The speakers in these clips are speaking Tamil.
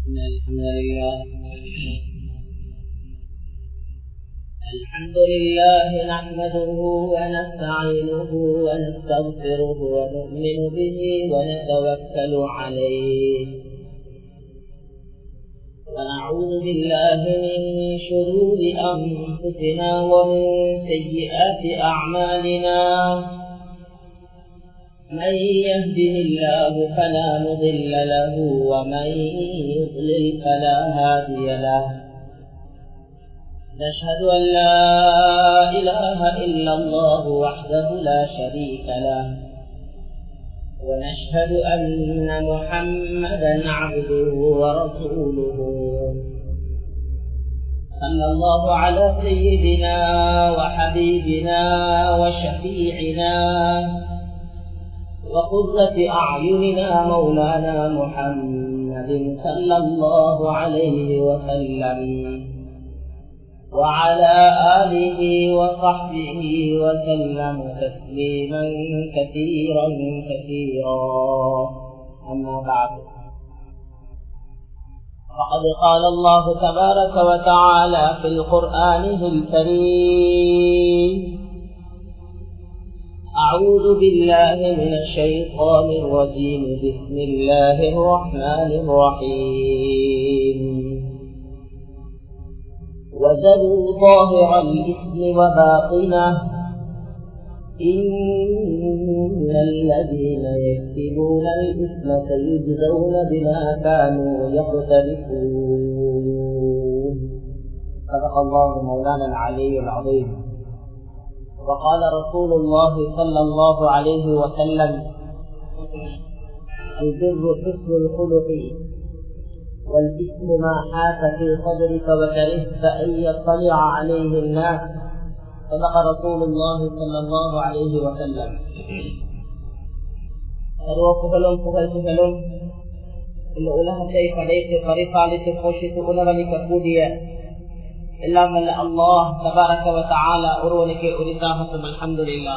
إن الحمد لله الحمد لله نحمده ونستعينه ونستغفره ونؤمن به ونتوكل عليه ونعوذ بالله من شرور أنفسنا ومن سيئات أعمالنا من يهده الله فلا مضل له ومن يضلل فلا هادي له نشهد أن لا إله إلا الله وحده لا شريك له ونشهد أن محمدا عبده ورسوله صلى الله على سيدنا وحبيبنا وشفيعنا وقرة أعيننا مولانا محمد صلى الله عليه وسلم وعلى آله وصحبه وسلم تسليما كثيرا كثيرا أما بعد فقد قال الله تبارك وتعالى في القرآن الكريم أعوذ بالله من الشيطان الرجيم بسم الله الرحمن الرحيم وذروا ظاهر الإثم وباطنه إن الذين يكتبون الإثم سيجزون بما كانوا يقترفون صدق الله مولانا العلي العظيم وقال رسول الله صلى الله عليه وسلم البر حسن الخلق والإثم ما حاك في صدرك وكرهت أن يطلع عليه الناس صدق رسول الله صلى الله عليه وسلم சர்வ புகழும் புகழ்ச்சிகளும் இந்த உலகத்தை படைத்து பரிபாலித்து போஷித்து உணவளிக்கக்கூடிய எல்லாம் வல்ல அல்லாஹ் தபாரக்கவ தாலா ஒருவனுக்கு உரித்தாகட்டும் அல்ஹம்துலில்லா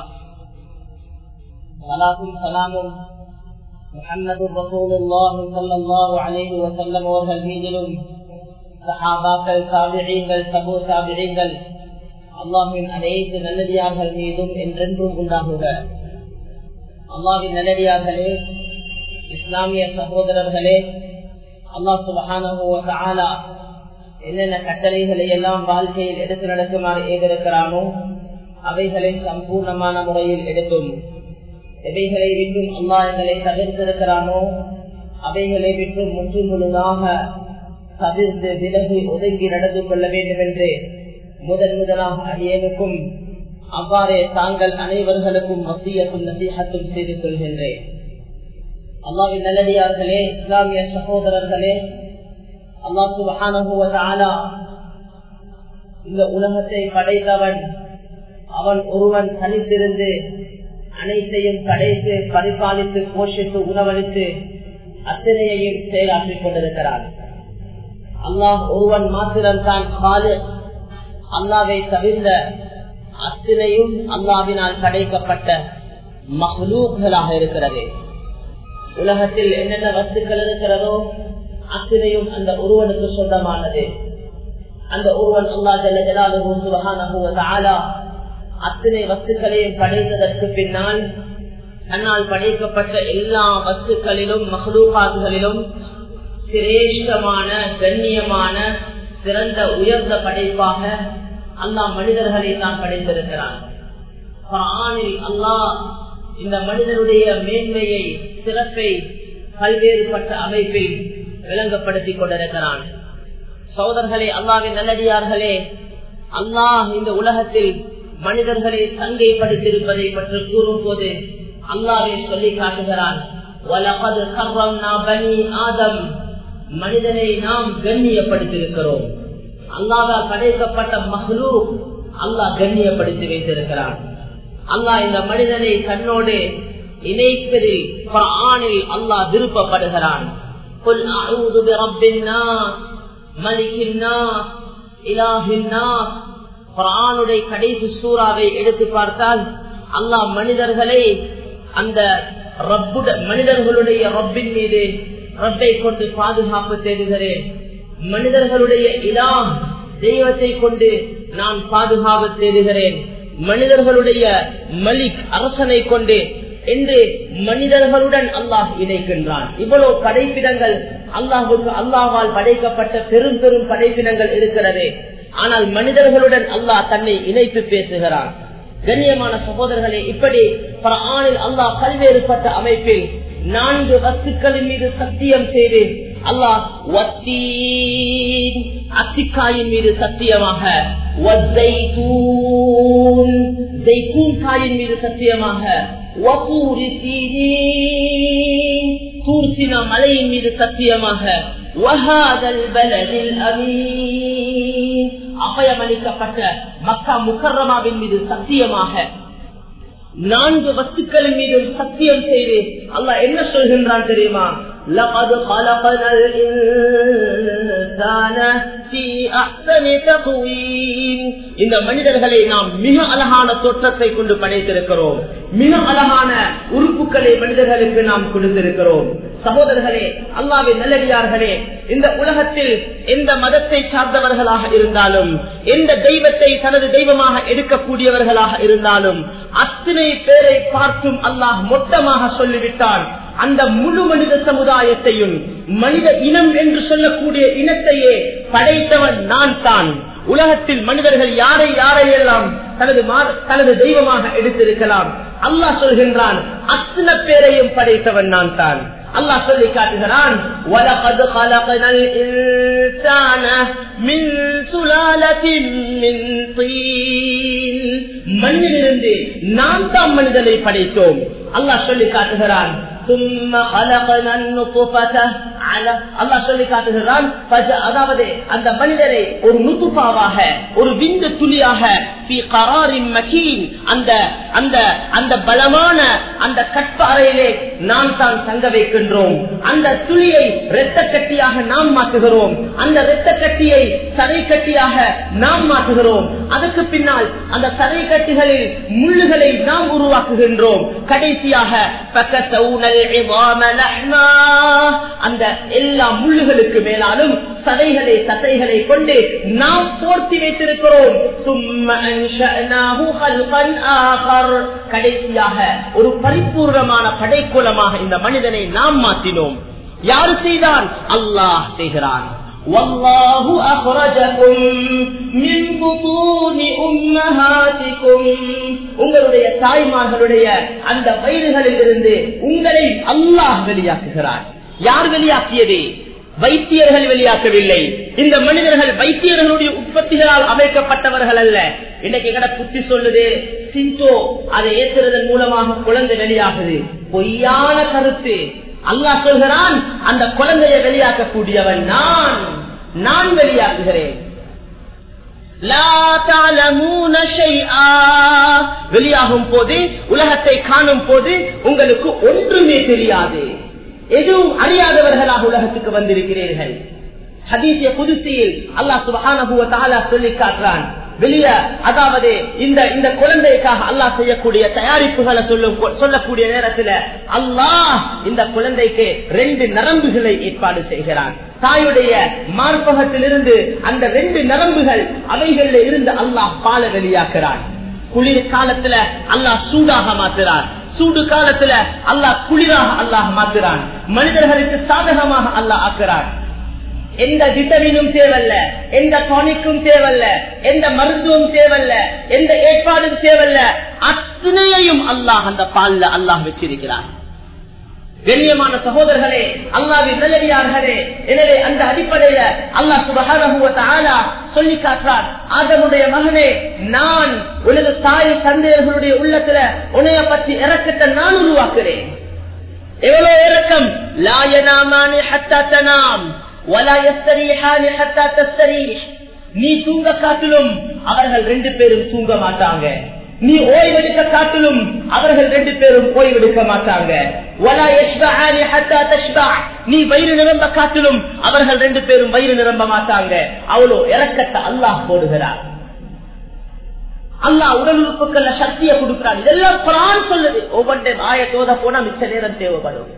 சலாத்தும் சலாமும் முஹம்மது ரசூலுல்லாஹி ஸல்லல்லாஹு அலைஹி வஸல்லம் அவர்கள் மீதிலும் சஹாபாக்கள் தாபிஈன்கள் தபு தாபிஈன்கள் அல்லாஹ்வின் அனைத்து நல்லடியார்கள் மீதும் என்றென்றும் உண்டாகுக அல்லாஹ்வின் நல்லடியார்களே இஸ்லாமிய சகோதரர்களே அல்லாஹ் சுபஹானஹு வ தஆலா என்னென்ன கட்டளைகளை எல்லாம் வாழ்க்கையில் எடுத்து நடக்குமாறு ஏதிருக்கிறானோ அவைகளை சம்பூர்ணமான முறையில் எடுத்தும் எவைகளை விட்டும் அல்லா எங்களை தவிர்த்திருக்கிறானோ அவைகளை விட்டும் முற்று முழுதாக தவிர்த்து விலகி ஒதுங்கி நடந்து கொள்ள வேண்டும் என்று முதன் முதலாக அடியனுக்கும் அவ்வாறே தாங்கள் அனைவர்களுக்கும் மத்தியக்கும் நசீகத்தும் செய்து கொள்கின்றேன் அல்லாவின் நல்லடியார்களே இஸ்லாமிய சகோதரர்களே அல்லா சுபகான இந்த உலகத்தை படைத்தவன் அவன் ஒருவன் தனித்திருந்து அனைத்தையும் படைத்து பரிபாலித்து போஷித்து உணவளித்து அத்தனையையும் செயலாற்றிக் கொண்டிருக்கிறான் அல்லாஹ் ஒருவன் மாத்திரம்தான் காலு அல்லாவை தவிர்ந்த அத்தனையும் அல்லாவினால் படைக்கப்பட்ட மகளூக்களாக இருக்கிறது உலகத்தில் என்னென்ன வஸ்துக்கள் இருக்கிறதோ அத்தனையும் அந்த ஒருவனுக்கு சொந்தமானது அந்த ஒருவன் அல்லா ஜல்லாலு அத்தனை வஸ்துக்களையும் படைத்ததற்கு பின்னால் தன்னால் படைக்கப்பட்ட எல்லா வஸ்துக்களிலும் மகளூபாதுகளிலும் சிரேஷ்டமான கண்ணியமான சிறந்த உயர்ந்த படைப்பாக அல்லாஹ் மனிதர்களை தான் படைத்திருக்கிறான் அல்லாஹ் இந்த மனிதனுடைய மேன்மையை சிறப்பை பல்வேறுபட்ட அமைப்பில் விளங்கப்படுத்திக் கொண்டிருக்கிறான் சோதர்களே அல்லாவின் நல்லடியார்களே அல்லாஹ் இந்த உலகத்தில் மனிதர்களை சங்கைப்படுத்தியிருப்பதை பற்றி கூறும் போது அல்லாவே சொல்லி காட்டுகிறான் ஆதம் மனிதனை நாம் கண்ணியப்படுத்தியிருக்கிறோம் அல்லாவால் படைக்கப்பட்ட மகளூ அல்லாஹ் கண்ணியப்படுத்தி வைத்திருக்கிறான் அல்லாஹ் இந்த மனிதனை தன்னோடு இணைப்பதில் ஆணில் அல்லாஹ் விருப்பப்படுகிறான் قل أعوذ برب الناس ملك الناس إله الناس குரானுடைய கடைசி சூறாவை எடுத்து பார்த்தால் அல்லாஹ் மனிதர்களை அந்த ரப்புட மனிதர்களுடைய ரப்பின் மீது ரப்பை கொண்டு பாதுகாப்பு தேடுகிறேன் மனிதர்களுடைய இலாம் தெய்வத்தை கொண்டு நான் பாதுகாப்பு தேடுகிறேன் மனிதர்களுடைய மலிக் அரசனை கொண்டு என்று மனிதர்களுடன் அல்லாஹ் இணைக்கின்றான் இவ்வளவு படைப்பிடங்கள் அல்லாஹுக்கு அல்லாஹால் படைக்கப்பட்ட பெரும் பெரும் படைப்பினங்கள் இருக்கிறது ஆனால் மனிதர்களுடன் அல்லாஹ் தன்னை இணைத்து பேசுகிறான் கண்ணியமான சகோதரர்களே இப்படி ஆணில் அல்லாஹ் பல்வேறுபட்ட அமைப்பில் நான்கு வஸ்துக்களின் மீது சத்தியம் செய்து அல்லாஹ் அத்திக்காயின் மீது சத்தியமாக காயின் மீது சத்தியமாக தூர்சினா மலையின் மீது சத்தியமாக அபயமளிக்கப்பட்ட மக்கா முக்கரமாவின் மீது சத்தியமாக நான்கு வஸ்துக்களின் மீது சத்தியம் செய்து அல்லாஹ் என்ன சொல்கின்றான் தெரியுமா لقد خلقنا الإنسان في أحسن تقويم இந்த மனிதர்களை நாம் மிக அழகான தோற்றத்தை கொண்டு படைத்திருக்கிறோம் மிக அழகான உறுப்புகளை மனிதர்களுக்கு நாம் கொடுத்திருக்கிறோம் சகோதரர்களே அல்லாவின் நல்லடியார்களே இந்த உலகத்தில் எந்த மதத்தை சார்ந்தவர்களாக இருந்தாலும் எந்த தெய்வத்தை தனது தெய்வமாக எடுக்கக்கூடியவர்களாக இருந்தாலும் அத்தனை பேரை பார்த்தும் அல்லாஹ் மொத்தமாக சொல்லிவிட்டான் அந்த முழு மனித சமுதாயத்தையும் மனித இனம் என்று சொல்லக்கூடிய இனத்தையே படைத்தவன் நான் தான் உலகத்தில் மனிதர்கள் யாரை யாரையெல்லாம் தனது தனது தெய்வமாக எடுத்திருக்கலாம் அல்லாஹ் சொல்கின்றான் அத்தனை பேரையும் படைத்தவன் நான் தான் அல்லாஹ் சொல்லி காட்டுகிறான் மண்ணிலிருந்து நாம் தான் மனிதனை படைத்தோம் அல்லாஹ் சொல்லி காட்டுகிறான் அதாவது அந்த மனிதரை ஒரு நுத்துப்பாவாக ஒரு விந்து துளியாக அந்த அந்த அந்த பலமான அந்த கற்ப அறையிலே நாம் தான் தங்க வைக்கின்றோம் அந்த துளியை இரத்த கட்டியாக நாம் மாற்றுகிறோம் அந்த இரத்த கட்டியை சதை கட்டியாக நாம் மாற்றுகிறோம் அதுக்கு பின்னால் அந்த சதை கட்டிகளில் முள்ளுகளை நாம் உருவாக்குகின்றோம் கடைசியாக அந்த எல்லா முள்ளுகளுக்கு மேலாலும் சதைகளை தசைகளை கொண்டு நாம் போர்த்தி வைத்திருக்கிறோம் கடைசியாக ஒரு பரிபூர்ணமான படைக்குலமாக இந்த மனிதனை நாம் மாற்றினோம் யாரு செய்தான் அல்லாஹ் செய்கிறான் والله أخرجكم من بطون أمهاتكم உங்களுடைய தாய்மார்களுடைய அந்த வயிறுகளில் இருந்து உங்களை அல்லாஹ் வெளியாக்குகிறார் யார் வெளியாக்கியது வைத்தியர்கள் வெளியாக்கவில்லை இந்த மனிதர்கள் வைத்தியர்களுடைய உற்பத்திகளால் அமைக்கப்பட்டவர்கள் அல்ல இன்னைக்கு எங்கட புத்தி சொல்லுது சிந்தோ அதை ஏற்றுறதன் மூலமாக குழந்தை வெளியாகுது பொய்யான கருத்து அல்லாஹ் சொல்கிறான் அந்த குழந்தையை வெளியாக்கக்கூடியவன் நான் நான் வெளியாக்குகிறேன் வெளியாகும் போது உலகத்தை காணும் போது உங்களுக்கு ஒன்றுமே தெரியாது எதுவும் அறியாதவர்களாக உலகத்துக்கு வந்திருக்கிறீர்கள் ஹதீசிய புதுசியில் அல்லாஹ் சுபஹான சொல்லி காட்டுறான் வெளிய அதாவது இந்த இந்த குழந்தைக்காக அல்லாஹ் செய்யக்கூடிய தயாரிப்புகளை சொல்லும் சொல்லக்கூடிய நேரத்தில் அல்லாஹ் இந்த குழந்தைக்கு ரெண்டு நரம்புகளை ஏற்பாடு செய்கிறான் தாயுடைய மார்பகத்திலிருந்து அந்த ரெண்டு நரம்புகள் அவைகளில் இருந்து அல்லாஹ் பால வெளியாக்குறான் குளிர் காலத்துல அல்லாஹ் சூடாக மாத்துறான் சூடு காலத்துல அல்லாஹ் குளிராக அல்லாஹ் மாத்துறான் மனிதர்களுக்கு சாதகமாக அல்லாஹ் ஆக்குறான் எந்த விட்டமினும் தேவல்ல எந்த டானிக்கும் தேவல்ல எந்த மருத்துவம் தேவல்ல எந்த ஏற்பாடும் தேவல்ல அத்தனையையும் அல்லாஹ் அந்த பால்ல அல்லாஹ் வச்சிருக்கிறார் கண்ணியமான சகோதரர்களே அல்லாவின் நல்லடியார்களே எனவே அந்த அடிப்படையில அல்லாஹ் சுபகான சொல்லி காட்டுறார் ஆதமுடைய மகனே நான் உனது தாய் தந்தையர்களுடைய உள்ளத்துல உனைய பற்றி இறக்கத்தை நான் உருவாக்குறேன் எவ்வளவு இறக்கம் லாயனாமானே ஹத்தாத்தனாம் நீ தூங்க காட்டிலும் அவர்கள் ரெண்டு பேரும் தூங்க மாட்டாங்க நீ ஓய்வெடுக்க காட்டிலும் அவர்கள் ரெண்டு பேரும் ஓய்வெடுக்க மாட்டாங்க நீ வயிறு நிரம்ப காட்டிலும் அவர்கள் ரெண்டு பேரும் வயிறு நிரம்ப மாட்டாங்க அவ்வளோ இறக்கத்தை அல்லாஹ் போடுகிறார் அல்லாஹ் உடல் உறுப்புகள்ல சக்தியை கொடுக்கிறான் இதெல்லாம் குரான் சொல்லுது ஒவ்வொன்றையும் ஆயத்தோத போனா மிச்ச நேரம் தேவைப்படும்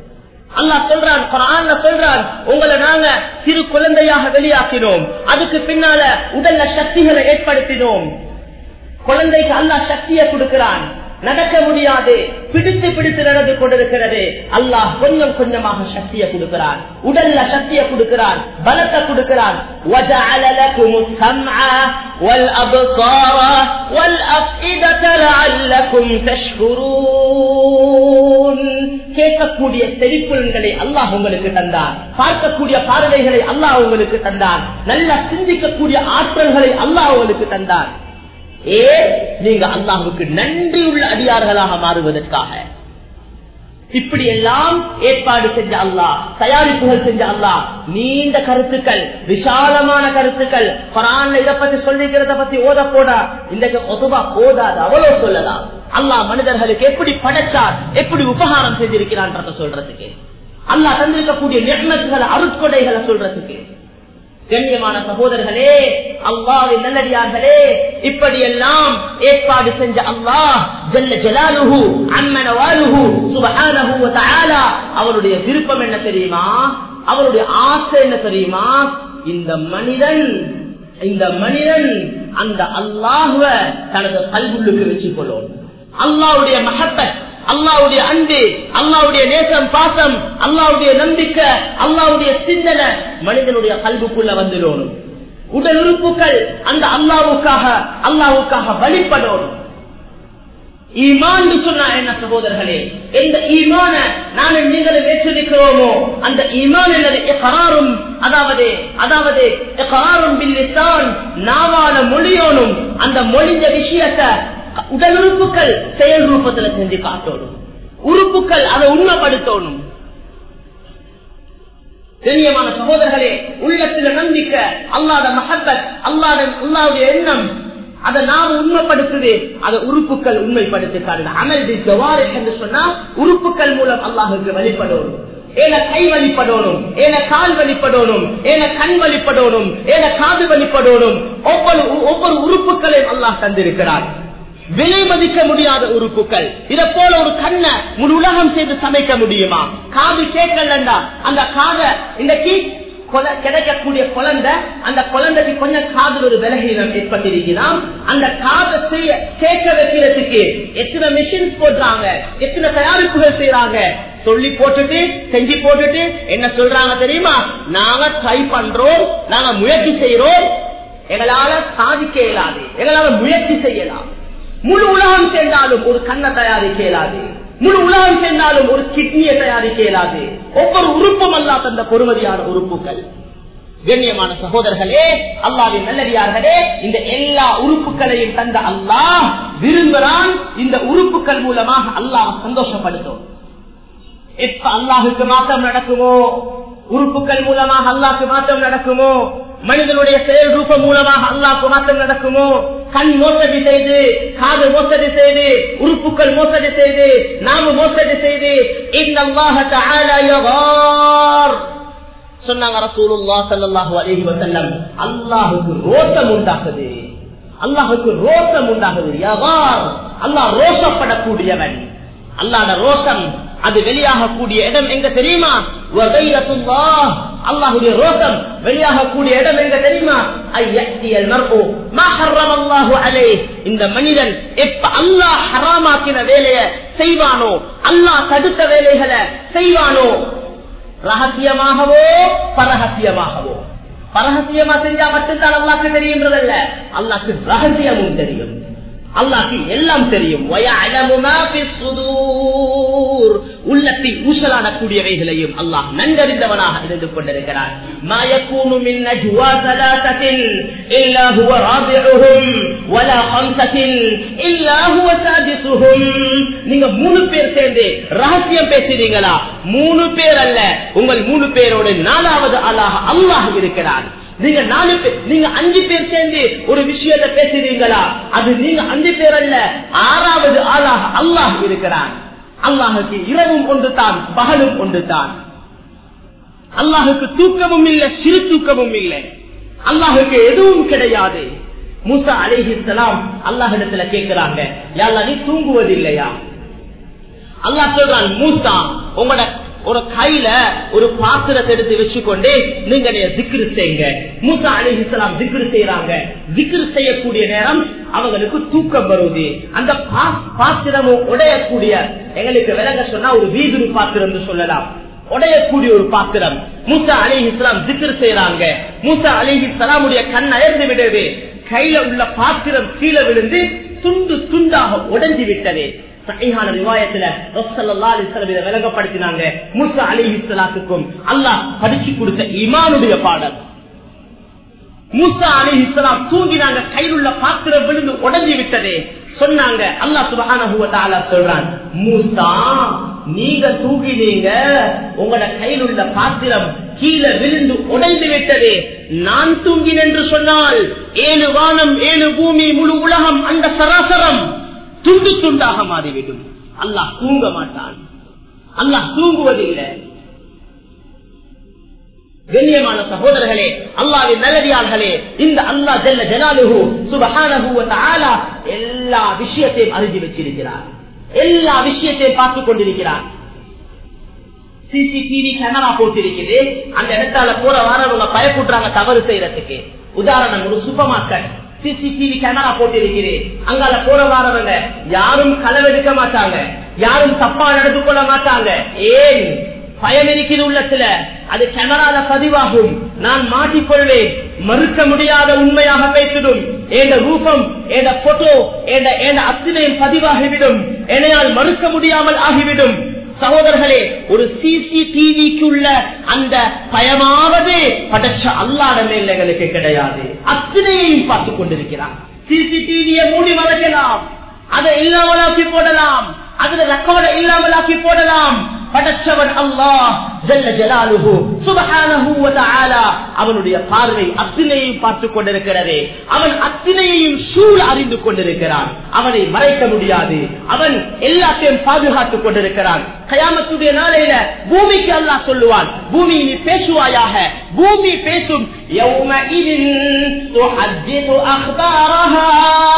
அல்லாஹ் சொல்றான் குரான்ல சொல்றான் உங்களை நாங்க சிறு குழந்தையாக வெளியாக்கினோம் அதுக்கு பின்னால உடல்ல சக்திகளை ஏற்படுத்தினோம் குழந்தைக்கு அல்லாஹ் சக்தியை கொடுக்கிறான் நடக்க முடியாது பிடித்து பிடித்து நடந்து கொண்டிருக்கிறது அல்லாஹ் கொஞ்சம் கொஞ்சமாக சக்தியை கொடுக்கிறான் உடல்ல சக்தியை கொடுக்கிறான் பலத்தை கொடுக்கிறான் وَجَعَلَ لَكُمُ السَّمْعَ وَالْأَبْصَارَ وَالْأَفْئِدَةَ لَعَلَّكُمْ تَشْكُرُونَ கேட்கக்கூடிய செழிப்புலன்களை அல்லாஹ் உங்களுக்கு தந்தான் பார்க்கக்கூடிய பார்வைகளை அல்லாஹ் உங்களுக்கு தந்தான் நல்லா சிந்திக்கக்கூடிய ஆற்றல்களை அல்லாஹ் உங்களுக்கு தந்தான் ஏ நீங்க அல்லாஹுக்கு நன்றி உள்ள அடியார்களாக மாறுவதற்காக இப்படி எல்லாம் ஏற்பாடு செஞ்ச அல்லாஹ் தயாரிப்புகள் செஞ்ச அல்லாஹ் நீண்ட கருத்துக்கள் விசாலமான கருத்துக்கள் பரான்ல இதை பத்தி சொல்லிக்கிறத பத்தி ஓத போட இன்றைக்கு ஒதுவா ஓதாது அவ்வளவு சொல்லலாம் அல்லாஹ் மனிதர்களுக்கு எப்படி படைச்சார் எப்படி உபகாரம் செஞ்சிருக்கிறான்றத சொல்றதுக்கு அல்லாஹ் தந்திருக்கக்கூடிய நிர்மத்துகளை அருட்கொடைகளை சொல்றதுக்கு கண்ணியமான சகோதரர்களே அல்லாவின் நல்லடியார்களே இப்படி எல்லாம் ஏற்பாடு செஞ்ச அல்லாஹ் ஜல்ல ஜலாலுஹு அம்மன வாலுஹு சுபஹானஹு வ தஆலா அவருடைய விருப்பம் என்ன தெரியுமா அவருடைய ஆசை என்ன தெரியுமா இந்த மனிதன் இந்த மனிதன் அந்த அல்லாஹுவ தனது கல்குள்ளுக்கு வச்சுக் கொள்ளும் அல்லாவுடைய மகப்பத் அல்லாவுடைய அன்பு அல்லாவுடைய நேசம் பாசம் அல்லாவுடைய நம்பிக்கை அல்லாவுடைய சிந்தனை மனிதனுடைய கல்விக்குள்ள வந்துடணும் உடல் உறுப்புகள் அந்த அல்லாவுக்காக அல்லாவுக்காக வழிபடணும் ஈமான் சொன்னா என்ன சகோதரர்களே எந்த ஈமான நானும் நீங்களும் ஏற்றிருக்கிறோமோ அந்த ஈமான் என்னது எக்கராரும் அதாவது அதாவது எக்கராரும் பில்லித்தான் நாவால மொழியோனும் அந்த மொழிஞ்ச விஷயத்தை உடல் உறுப்புகள் செயல் ரூபத்துல செஞ்சு காட்டணும் உறுப்புகள் அதை உண்மைப்படுத்தணும் கண்ணியமான சகோதரர்களே உள்ளத்துல நம்பிக்கை அல்லாத மகப்பத் அல்லாத அல்லாவுடைய எண்ணம் அதை நாம் உண்மைப்படுத்துது அதை உறுப்புகள் உண்மைப்படுத்தி அமல் என்று சொன்னா உறுப்புகள் மூலம் அல்லாஹுக்கு வழிபடணும் ஏன கை வழிபடணும் ஏன கால் வழிபடணும் ஏன கண் வழிபடணும் ஏன காது வழிபடணும் ஒவ்வொரு ஒவ்வொரு உறுப்புகளையும் அல்லாஹ் தந்திருக்கிறார் விலை மதிக்க முடியாத உறுப்புகள் இதை போல ஒரு கண்ணை முழு உலகம் செய்து சமைக்க முடியுமா காது கேட்கலண்டா அந்த காதை இன்னைக்கு கிடைக்கக்கூடிய குழந்தை அந்த குழந்தைக்கு கொஞ்சம் காதல் ஒரு விலகீனம் ஏற்பட்டிருக்கலாம் அந்த காதை செய்ய கேட்க வைக்கிறதுக்கு எத்தனை மிஷின்ஸ் போடுறாங்க எத்தனை தயாரிப்புகள் செய்யறாங்க சொல்லி போட்டுட்டு செஞ்சு போட்டுட்டு என்ன சொல்றாங்க தெரியுமா நாங்க ட்ரை பண்றோம் நாங்க முயற்சி செய்யறோம் எங்களால சாதிக்க இயலாது எங்களால முயற்சி செய்யலாம் முழு உலகம் சேர்ந்தாலும் ஒரு கண்ணை தயாரிக்க இயலாது முழு உலகம் சேர்ந்தாலும் ஒரு கிட்னியை தயாரிக்க இயலாது ஒவ்வொரு உறுப்பும் அல்லா தந்த பொறுமதியான உறுப்புகள் கண்ணியமான சகோதரர்களே அல்லாவின் நல்லடியார்களே இந்த எல்லா உறுப்புகளையும் தந்த அல்லாஹ் விரும்புகிறான் இந்த உறுப்புகள் மூலமாக அல்லாஹ் சந்தோஷப்படுத்தும் எப்ப அல்லாஹுக்கு மாற்றம் நடக்குமோ உறுப்புகள் மூலமாக அல்லாஹுக்கு மாற்றம் நடக்குமோ மனிதனுடைய செயல் ரூபம் மூலமாக அல்லாஹுக்கு மாற்றம் நடக்குமோ கண் மோசடி செய்து காது மோசடி செய்து உறுப்புகள் மோசடி செய்து நாம மோசடி செய்து இந்த சொன்னாங்க ரசூலுல்லா ஸல்லல்லாஹு அலைஹி வஸல்லம் அல்லாஹ்வுக்கு ரோஷம் உண்டாகுது அல்லாஹ்வுக்கு ரோஷம் உண்டாகுது யவார் அல்லாஹ் ரோஷப்படக்கூடியவன் அல்லாஹ்ட ரோஷம் அது வெளியாகக்கூடிய இடம் எங்க தெரியுமா அல்லாஹுடைய ரோஷம் வெளியாகக்கூடிய இடம் எங்க தெரியுமா இந்த மனிதன் எப்ப அல்லாஹ் ஹராமாக்கின வேலைய செய்வானோ அல்லாஹ் தடுத்த வேலைகளை செய்வானோ ரகசியமாகவோ பரகசியமாகவோ பரகசியமா செஞ்சா மட்டும்தான் அல்லாக்கு தெரியுன்றதல்ல அல்லாக்கு ரகசியமும் தெரியும் அல்லாக்கு எல்லாம் தெரியும் உள்ளத்தில் ஊசலாடக்கூடியவைகளையும் அல்லாஹ் நன்கறிந்தவனாக இருந்து கொண்டிருக்கிறார் நீங்க மூணு பேர் சேர்ந்து ரகசியம் பேசுறீங்களா மூணு பேர் அல்ல உங்கள் மூணு பேரோடு நாலாவது அல்லாஹ் அல்லாஹ் இருக்கிறார் நீங்க நாலு பேர் நீங்க அஞ்சு பேர் சேர்ந்து ஒரு விஷயத்தை பேசுறீங்களா அது நீங்க அஞ்சு பேர் அல்ல ஆறாவது ஆளாக அல்லாஹ் இருக்கிறான் அல்லாஹுக்கு இரவும் ஒன்று தான் பகலும் ஒன்று தான் அல்லாஹுக்கு தூக்கமும் இல்லை சிறு தூக்கமும் இல்லை அல்லாஹுக்கு எதுவும் கிடையாது மூசா அலிஹிசலாம் அல்லாஹிடத்துல கேட்கிறாங்க யாரா நீ தூங்குவதில்லையா அல்லாஹ் சொல்றான் மூசா உங்களோட ஒரு கையில ஒரு பாத்திரத்தை எடுத்து வச்சுக்கொண்டு நீங்க திக்ரு செய்யுங்க மூசா அலி இஸ்லாம் திக்ரு செய்யறாங்க திக்ரு செய்யக்கூடிய நேரம் அவங்களுக்கு தூக்கம் வருது அந்த பாத்திரமும் உடையக்கூடிய எங்களுக்கு விலங்க சொன்னா ஒரு வீதுரு பாத்திரம் சொல்லலாம் உடையக்கூடிய ஒரு பாத்திரம் மூசா அலி இஸ்லாம் திக்ரு செய்யறாங்க மூசா அலி இஸ்லாமுடைய கண் அயர்ந்து விடுது கையில உள்ள பாத்திரம் கீழே விழுந்து துண்டு துண்டாக உடைஞ்சு விட்டது சகையான ரிவாயத்துல விளங்கப்படுத்தினாங்க மூசா அலி இஸ்லாத்துக்கும் அல்லாஹ் படிச்சு கொடுத்த இமானுடைய பாடல் மூசா அலி இஸ்லாம் தூங்கினாங்க கையில் உள்ள பாத்திரம் விழுந்து உடஞ்சி விட்டதே சொன்னாங்க அல்லா சுபகான சொல்றான் மூசா நீங்க தூங்கினீங்க உங்களோட கையில் உள்ள பாத்திரம் கீழே விழுந்து உடைந்து விட்டது நான் தூங்கினேன் என்று சொன்னால் ஏழு வானம் ஏழு பூமி முழு உலகம் அந்த சராசரம் துண்டு துண்டாக மாறிவிடும் அல்லாஹ் தூங்க மாட்டான் அல்லாஹ் தூங்குவதில்லை கண்ணியமான சகோதரர்களே அல்லாவின் நல்லடியார்களே இந்த அல்லா ஜல்ல ஜலாலுஹு சுபஹானஹு தஆலா எல்லா விஷயத்தையும் அறிஞ்சு வச்சிருக்கிறார் எல்லா விஷயத்தையும் பார்த்துக் கொண்டிருக்கிறார் சிசிடிவி கேமரா போட்டிருக்குது அந்த இடத்தால போற வாரவங்க பயப்படுறாங்க தவறு செய்யறதுக்கு உதாரணம் ஒரு சூப்பர் மார்க்கெட் சிசிடிவி கேமரா போட்டிருக்குது அங்கால போற வாரவங்க யாரும் களவெடுக்க மாட்டாங்க யாரும் தப்பா நடந்து கொள்ள மாட்டாங்க ஏன் பயம் இருக்கிற உள்ளத்துல அது கேமரால பதிவாகும் நான் மாட்டிக்கொள்வேன் மறுக்க முடியாத உண்மையாக பேசிடும் என்ற ரூபம் என்ற போட்டோ என்ற அத்தனையும் பதிவாகிவிடும் எனையால் மறுக்க முடியாமல் ஆகிவிடும் சகோதரர்களே ஒரு சிசிடிவிக்கு உள்ள அந்த பயமாவது படைச்ச அல்லாத மேலங்களுக்கு கிடையாது அத்தனையையும் பார்த்துக் கொண்டிருக்கிறார் சிசிடிவியை மூடி மறைக்கலாம் அதை இல்லாமலாக்கி போடலாம் அதுல ரெக்கார்டை இல்லாமலாக்கி போடலாம் படைச்சவன் அல்லாஹ் ஜல்ல ஜலாலுஹு சுபஹானஹு வ தஆலா அவனுடைய பார்வை அத்தனையையும் பார்த்துக் கொண்டிருக்கிறது அவன் அத்தனையையும் சூழ் அறிந்து கொண்டிருக்கிறான் அவனை மறைக்க முடியாது அவன் எல்லாத்தையும் பாதுகாத்துக் கொண்டிருக்கிறான் கயாமத்துடைய நாளையில பூமிக்கு அல்லாஹ் சொல்லுவான் பூமி நீ பேசுவாயாக பூமி பேசும் யௌமஇதின் துஹத்திது அக்பாரஹா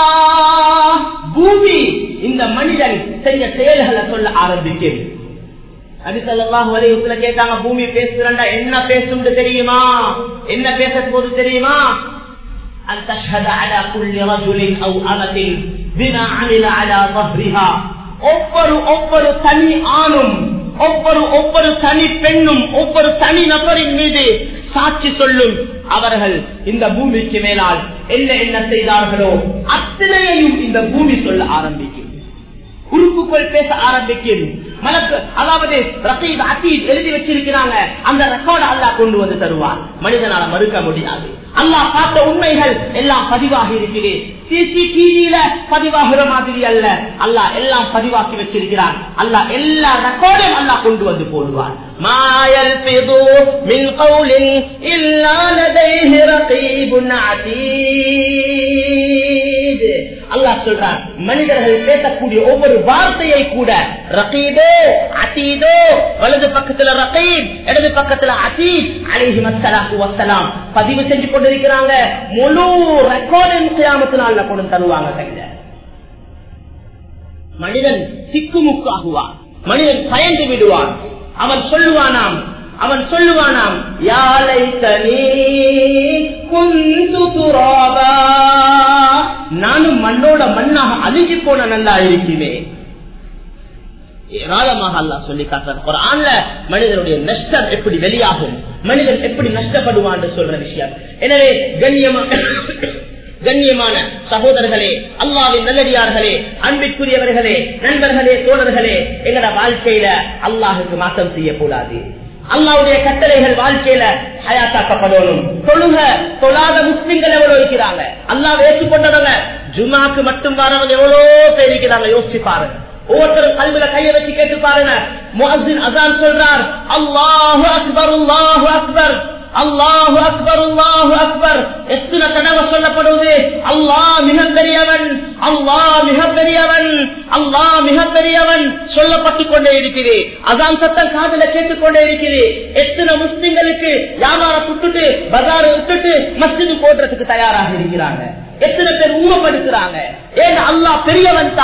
பூமி இந்த மனிதன் செஞ்ச செயல்களை சொல்ல ஆரம்பிக்கும் அபிசல்லாஹு வலையுத்துல கேட்டாங்க பூமி பேசுறா என்ன பேசும் தெரியுமா என்ன பேச போது தெரியுமா أن تشهد على كل رجل أو أمة بما عمل على ظهرها ஒவ்வொரு ஒவ்வொரு தனி ஆணும் ஒவ்வொரு ஒவ்வொரு தனி பெண்ணும் ஒவ்வொரு தனி நபரின் மீது சாட்சி சொல்லும் அவர்கள் இந்த பூமிக்கு மேலால் என்ன என்ன செய்தார்களோ அத்தனையையும் இந்த பூமி சொல்ல ஆரம்பிக்கும் உறுப்புகள் பேச ஆரம்பிக்கும் மலக்கு அதாவது ரசீத் அத்தீத் எழுதி வச்சிருக்கிறாங்க அந்த ரெக்கார்டு அல்லாஹ் கொண்டு வந்து தருவார் மனிதனால மறுக்க முடியாது அல்லாஹ் பார்த்த உண்மைகள் எல்லாம் பதிவாகி இருக்குது சிசிடிவியில பதிவாகிற மாதிரி அல்ல அல்லாஹ் எல்லாம் பதிவாக்கி வச்சிருக்கிறான் அல்லாஹ் எல்லா ரெக்கார்டையும் அல்லாஹ் கொண்டு வந்து போடுவார் மாயல் பிது மின் கவுலின் இல்லா லதைஹி ரகீபுன் அதீத் அல்லாஹ் சொல்றான் மனிதர்கள் பேசக்கூடிய ஒவ்வொரு வார்த்தையை கூட ரகீபோ அதீதோ வலது பக்கத்துல ரகீப் இடது பக்கத்துல அதீத் அலிஹி மஸ்ஸலாத்து வஸ்ஸலாம் பதிவு செஞ்சு கொண்டிருக்கிறாங்க முழு ரெக்கார்டின் கியாமத்து நாள்ல கொண்டு தருவாங்க கையில மனிதன் சிக்குமுக்காகுவான் மனிதன் பயந்து விடுவான் அவன் சொல்லுவானாம் அவன் சொல்லுவானாம் யாலை தனி குந்து துராபா நானும் மண்ணோட மண்ணாக அழிஞ்சு போன நல்லா இருக்கிறேன் ஏராளமாக அல்லா சொல்லி காட்டுறான் குரான்ல மனிதனுடைய நஷ்டம் எப்படி வெளியாகும் மனிதன் எப்படி நஷ்டப்படுவான் சொல்ற விஷயம் எனவே கண்ணியமான கண்ணியமான சகோதரர்களே அல்லாவின் நல்லடியார்களே அன்பிற்குரியவர்களே நண்பர்களே தோழர்களே எங்கட வாழ்க்கையில அல்லாஹுக்கு மாற்றம் செய்யக்கூடாது அல்லாவுடைய கட்டளைகள் வாழ்க்கையில ஹயாத்தாக்கப்படணும் தொழுக தொழாத முஸ்லிம்கள் எவ்வளவு இருக்கிறாங்க அல்லாஹ் ஏற்றுக்கொண்டவங்க ஜுமாக்கு மட்டும் வரவங்க எவ்வளவு பேர் இருக்கிறாங்க யோசிச்சு பாருங்க ஒவ்வொருத்தரும் கல்வில கையை வச்சு கேட்டு பாருங்க முஹின் அசான் சொல்றார் அல்லாஹு அக்பர் அல்லாஹு அக்பர் அல்லாஹு அக்பர் அல்லாஹு அக்பர் எத்தனை தடவை சொல்லப்படுவது அல்லாஹ் மிக பெரியவன் அல்லாஹ் மிக பெரியவன் அல்லாஹ் மிக பெரியவன் சொல்லப்பட்டுக் கொண்டே இருக்கிறது அதான் சத்தம் காதல கேட்டுக்கொண்டே இருக்கிறது எத்தனை முஸ்லிம்களுக்கு வியாபாரம் விட்டுட்டு பஜாரை விட்டுட்டு மஸ்ஜிது போடுறதுக்கு தயாராக இருக்கிறாங்க எத்தனை பேர் ஊமப்படுத்துறாங்க ஏன் அல்லாஹ் பெரியவன் தான்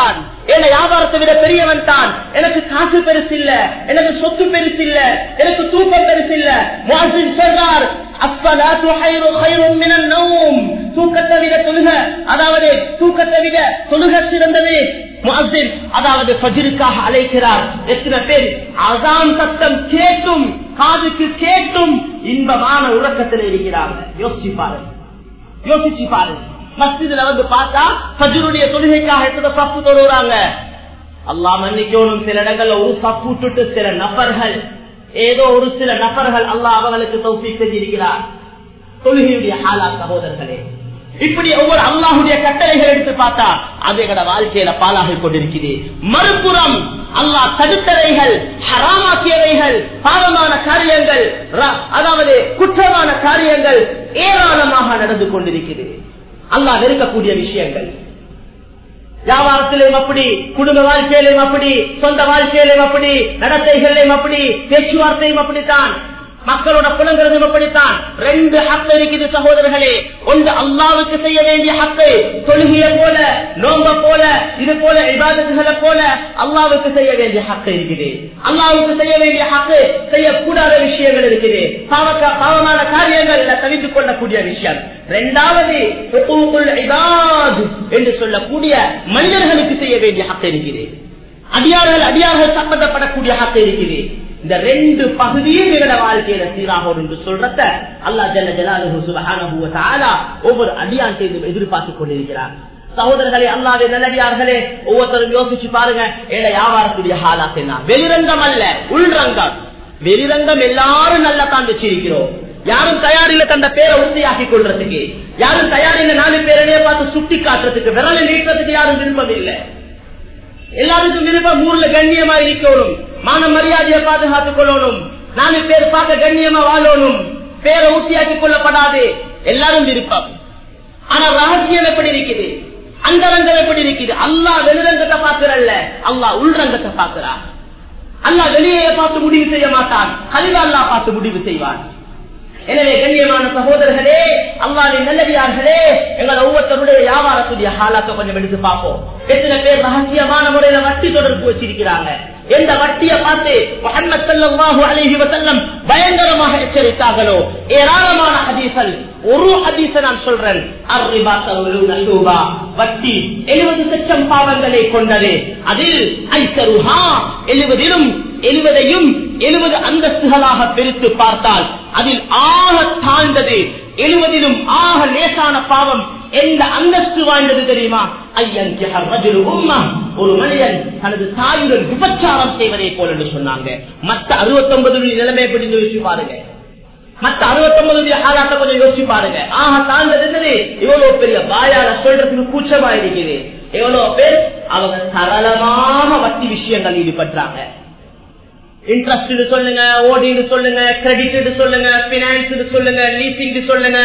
என்ன வியாபாரத்தை விட பெரியவன் தான் எனக்கு காசு பெருசு இல்ல எனக்கு சொத்து பெருசு இல்ல எனக்கு தூக்கம் பெருசு இல்ல முஅஸ்ஸின் சொல்றார் அஸ்ஸலாத்து ஹைரு ஹைருன் மினன் நௌம் தூக்கத்தை விட தொழுக அதாவது தூக்கத்தை விட தொழுக சிறந்தது முஅஸ்ஸின் அதாவது ஃபஜ்ருக்காக அழைக்கிறார் எத்தனை பேர் அசான் சத்தம் கேட்டும் காதுக்கு கேட்டும் இன்பமான உறக்கத்தில் இருக்கிறாங்க யோசிச்சு பாருங்க யோசிச்சு பாருங்க மஸ்ஜிதுல வந்து பார்த்தா ஃபஜ்ருடைய தொழுகைக்காக எத்தனை சப்பு தொழுகிறாங்க அல்லாஹ் மன்னிக்கணும் சில இடங்கள்ல ஒரு சப்பு விட்டுட்டு சில நபர்கள் ஏதோ ஒரு சில நபர்கள் அல்லாஹ் அவர்களுக்கு தௌஃபி செஞ்சிருக்கிறார் தொழுகையுடைய ஹாலா சகோதரர்களே இப்படி ஒவ்வொரு அல்லாஹுடைய கட்டளைகள் எடுத்து பார்த்தா அது எங்கட வாழ்க்கையில பாலாகி கொண்டிருக்குது மறுபுறம் அல்லாஹ் தடுத்தவைகள் ஹராமாக்கியவைகள் பாவமான காரியங்கள் ர- அதாவது குற்றமான காரியங்கள் ஏராளமாக நடந்து கொண்டிருக்கிறது அல்லாஹ் வெறுக்கக்கூடிய விஷயங்கள் வியாபாரத்திலையும் அப்படி குடும்ப வாழ்க்கையிலையும் அப்படி சொந்த வாழ்க்கையிலையும் அப்படி நடத்தைகளிலும் அப்படி பேச்சுவார்த்தையும் அப்படித்தான் மக்களோட புலங்கிறதும் அப்படித்தான் ரெண்டு ஹக்கு இருக்குது சகோதரர்களே ஒன்று அல்லாவுக்கு செய்ய வேண்டிய ஹக்கு தொழுகையை போல நோம்ப போல இது போல இபாதத்துகளை போல அல்லாவுக்கு செய்ய வேண்டிய ஹக்கு இருக்குது அல்லாவுக்கு செய்ய வேண்டிய ஹக்கு செய்யக்கூடாத விஷயங்கள் இருக்குது பாவக்க- பாவமான காரியங்கள் தவிர்த்து கொள்ளக்கூடிய விஷயம் இரண்டாவது ஹுகூகுல் இபாத் என்று சொல்லக்கூடிய மனிதர்களுக்கு செய்ய வேண்டிய ஹக்கு இருக்குது அடியார்கள் அடியார்கள் சம்பந்தப்படக்கூடிய ஹக்கு இருக்குது இந்த ரெண்டு பகுதியும் எங்களோட வாழ்க்கையில சீராகும் என்று சொல்றத அல்லா ஜல்ல ஜலாலுஹு சுப்ஹானஹு வ தஆலா ஒவ்வொரு அடியான் செய்து எதிர்பார்த்து கொண்டிருக்கிறார் சகோதரர்களே அல்லாவே நல்லடியார்களே ஒவ்வொருத்தரும் யோசிச்சு பாருங்க ஏழை வியாபாரத்துடைய ஹாலாத் என்ன வெளிரங்கம் அல்ல உள்ரங்கம் வெளிரங்கம் எல்லாரும் நல்லா தான் வச்சிருக்கிறோம் யாரும் தயாரில தந்த பேரை உறுதியாக்கி கொள்றதுக்கு யாரும் தயாரில நாலு பேரையே பார்த்து சுட்டி காட்டுறதுக்கு விரலை நீட்டுறதுக்கு யாரும் விருப்பம் இல்லை எல்லாருக்கும் விருப்பம் ஊர்ல கண்ணியமா இருக்கணும் மான மரியாதையை பாதுகாத்துக் கொள்ளணும் நாலு பேர் பார்க்க கண்ணியமா வாழணும் பேரை ஊத்தியாக்கிக் கொள்ளப்படாது எல்லாரும் விருப்பம் ஆனா ரகசியம் எப்படி இருக்குது அந்த ரங்கம் எப்படி இருக்குது அல்லாஹ் வெளிரங்கத்தை பார்க்கிறல்ல அல்லாஹ் உள்ரங்கத்தை பார்க்கிறார் அல்லாஹ் வெளியே பார்த்து முடிவு செய்ய மாட்டான் கலிவா அல்லாஹ் பார்த்து முடிவு செய்வான் எனவே கண்ணியமான சகோதரர்களே அல்லாவின் நல்லடியார்களே எங்கள் ஒவ்வொருத்தருடைய வியாபாரத்துடைய ஹாலாத்தை கொஞ்சம் எடுத்து பார்ப்போம் எத்தனை பேர் ரகசியமான முறையில வட்டி தொடர்பு வச்சிருக்கிறாங்க எந்த வட்டியை பார்த்து முஹம்மது ஸல்லல்லாஹு அலைஹி வஸல்லம் பயங்கரமாக எச்சரித்தார்களோ ஏராளமான ஹதீஸ்கள் ஒரு ஹதீஸை நான் சொல்றேன் அர்ரிபா தவுலுன ஷூபா வட்டி 70 லட்சம் பாவங்களை கொண்டது அதில் ஐசருஹா 70 எழுபதையும் எழுபது அந்தஸ்துகளாக பிரித்து பார்த்தால் அதில் ஆக தாழ்ந்தது எழுபதிலும் ஆக லேசான பாவம் எந்த அந்தஸ்து வாழ்ந்தது தெரியுமா ஐயன் உம்மா ஒரு மனிதன் தனது தாயுடன் விபச்சாரம் செய்வதை போல என்று சொன்னாங்க மற்ற அறுபத்தி ஒன்பது நிலைமை எப்படி யோசிச்சு பாருங்க மற்ற அறுபத்தி ஒன்பது ஆளாட்ட கொஞ்சம் யோசிச்சு பாருங்க ஆக தாழ்ந்தது என்னது இவ்வளவு பெரிய வாயால சொல்றதுக்கு கூச்சமா இருக்குது எவ்வளவு பேர் அவங்க சரளமான வட்டி விஷயங்கள் ஈடுபட்டாங்க இன்ட்ரெஸ்ட் சொல்லுங்க ஓடின்னு சொல்லுங்க கிரெடிட் சொல்லுங்க பினான்ஸ் சொல்லுங்க லீசிங் சொல்லுங்க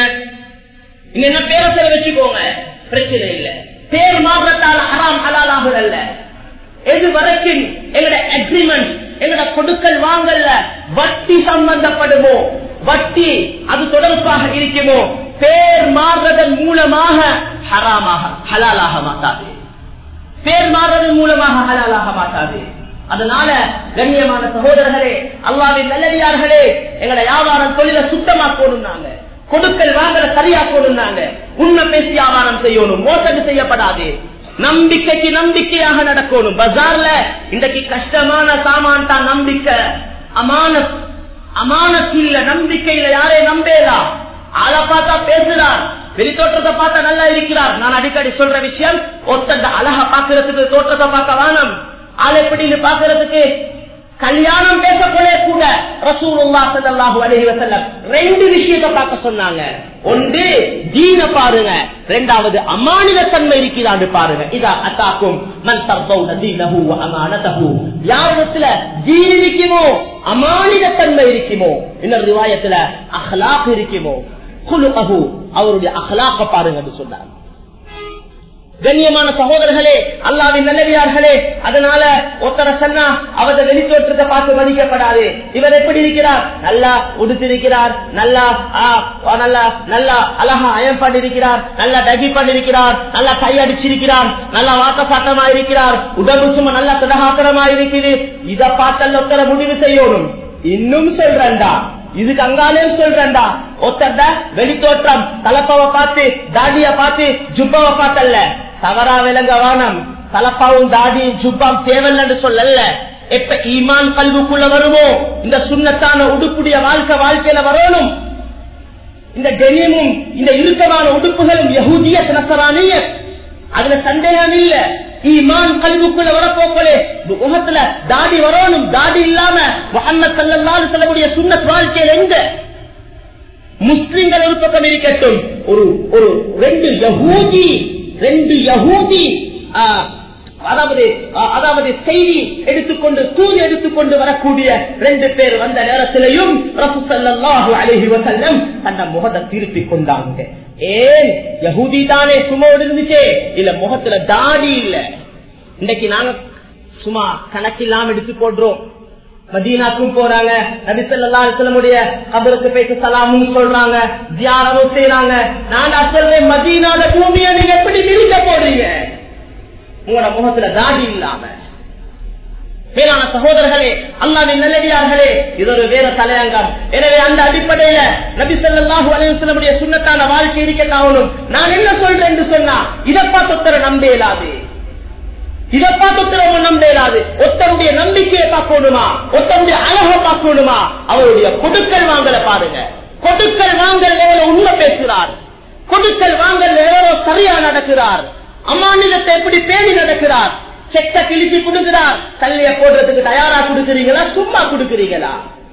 என்ன பேரை சில வச்சுக்கோங்க பிரச்சனை இல்ல பேர் மாற்றத்தால் ஹராம் ஹலாலாக அல்ல எது வரைக்கும் எங்கட அக்ரிமெண்ட் எங்கட கொடுக்கல் வாங்கல்ல வட்டி சம்பந்தப்படுமோ வட்டி அது தொடர்பாக இருக்குமோ பேர் மாறுறதன் மூலமாக ஹராமாக ஹலாலாக மாட்டாது பேர் மாறுறதன் மூலமாக ஹலாலாக மாட்டாது அதனால கண்ணியமான சகோதரர்களே அல்லாவின் நல்லடியார்களே எங்களை வியாபாரம் தொழில சுத்தமா போடுனாங்க கொடுக்கல் வாங்கல சரியா போடுனாங்க உண்மை பேசி வியாபாரம் செய்யணும் மோசடி செய்யப்படாது நம்பிக்கைக்கு நம்பிக்கையாக நடக்கணும் பஜார்ல இன்றைக்கு கஷ்டமான சாமான் தான் நம்பிக்கை அமான அமானத்துல நம்பிக்கையில யாரே நம்பேதா ஆளை பார்த்தா பேசுறார் வெளி தோற்றத்தை பார்த்தா நல்லா இருக்கிறார் நான் அடிக்கடி சொல்ற விஷயம் ஒருத்தந்த அழகா பாக்குறதுக்கு தோற்றத்தை பார்க்க வானம் ஆள் எப்படின்னு பாக்குறதுக்கு கல்யாணம் பேசக்கூடிய கூட ரசூலுல்லா ஸல்லல்லாஹு அலைஹி வஸல்லம் ரெண்டு விஷயத்தை பார்க்க சொன்னாங்க ஒன்று தீன பாருங்க இரண்டாவது அமானித தன்மை இருக்கிறான்னு பாருங்க இதா அத்தாக்கும் மன் தர்தௌன தீனஹு வ அமானதஹு யாரிடத்துல தீன் இருக்குமோ அமானித தன்மை இருக்குமோ இன்னொரு ரிவாயத்துல அஹ்லாக் இருக்குமோ குலுகஹு அவருடைய அஹ்லாக்க பாருங்க சொன்னாங்க கண்ணியமான சகோதரர்களே அல்லாவின் நல்லவியார்களே அதனால ஒருத்தர சொன்னா அவரது வெளித்தோற்றத்தை பார்த்து மதிக்கப்படாது இவர் எப்படி இருக்கிறார் நல்லா உடுத்திருக்கிறார் நல்லா ஆ, நல்லா நல்லா அழகா அயம் பண்ணிருக்கிறார் நல்லா டகி பண்ணிருக்கிறார் நல்லா கை அடிச்சிருக்கிறார் நல்லா வாக்க சாட்டமா இருக்கிறார் உடம்பு சும்மா நல்லா திடகாத்திரமா இருக்குது இத பார்த்தல்ல ஒருத்தர முடிவு செய்யணும் இன்னும் சொல்றேன்டா இதுக்கு அங்காலே சொல்றேன்டா ஒத்தட வெளித்தோற்றம் தலப்பாவை பார்த்து தாடிய பார்த்து ஜுப்பாவை பார்த்தல்ல தவறா விளங்க வானம் தலப்பாவும் தாடியும் ஜுப்பாம் தேவைன்னு சொல்லல எப்ப ஈமான் கல்வுக்குள்ள வருமோ இந்த சுண்ணத்தான உடுப்புடைய வாழ்க்கை வாழ்க்கையில வரணும் இந்த டெனிமும் இந்த இறுக்கமான உடுப்புகளும் யகுதிய நசரானிய அதுல சந்தேகம் இல்ல ஈமான் கல்விக்குள்ள வரப்போக்களே முகத்துல தாடி வரணும் தாடி இல்லாம முகமது சல்லல்லாஹு சொல்லக்கூடிய சுண்ணத் வாழ்க்கையில் எங்க முஸ்லிம்கள் ஒரு பக்கம் இருக்கட்டும் ஒரு ஒரு ரெண்டு யகூதி ரெண்டு யகூதி ஆ, அதாவது ஆ, அதாவது செய்தி எடுத்துக்கொண்டு தூது எடுத்துக்கொண்டு வரக்கூடிய ரெண்டு பேர் வந்த நேரத்திலையும் ரசூசல்லாஹு அலைஹி வஸல்லம் தன்னை முகத்தை திருப்பி கொண்டாங்க ஏன் யகூதி தானே சுமோடு இருந்துச்சே இல்ல முகத்துல தாடி இல்ல இன்னைக்கு நாங்க சும்மா கணக்கில்லாம எடுத்து போடுறோம் மதீனாக்கும் போறாங்க நபிசல்லா அலுவலமுடைய கபருக்கு போயிட்டு சலாமும் சொல்றாங்க தியானமும் செய்யறாங்க நான் சொல்றேன் மதீனால பூமியை நீங்க எப்படி மிதிக்க போறீங்க உங்களோட முகத்துல தாடி இல்லாம மேலான சகோதரர்களே அல்லாவின் நல்லடியார்களே இது ஒரு வேற தலையங்கம் எனவே அந்த அடிப்படையில நபி ஸல்லல்லாஹு அலைஹி வஸல்லமுடைய சுன்னத்தான வாழ்க்கை இருக்கட்டாகணும் நான் என்ன சொல்றேன் என்று சொன்னா இதப்பா தொத்தர நம்ப இயலாது இதப்பா தொத்தர நம்ப இயலாது ஒருத்தருடைய நம்பிக்கையை பார்க்கணுமா ஒருத்தருடைய அழகை பார்க்கணுமா அவருடைய கொடுக்கல் வாங்கல பாருங்க கொடுக்கல் வாங்கல் எவ்வளவு உண்மை பேசுகிறார் கொடுக்கல் வாங்கல் எவ்வளவு சரியா நடக்கிறார் அம்மாநிலத்தை எப்படி பேணி நடக்கிறார் செக்க கிழிச்சு கொடுக்கிறார் கல்லைய போடுறதுக்கு தயாரா கொடுக்கிறீங்களா சும்மா கொடுக்கிறீங்களா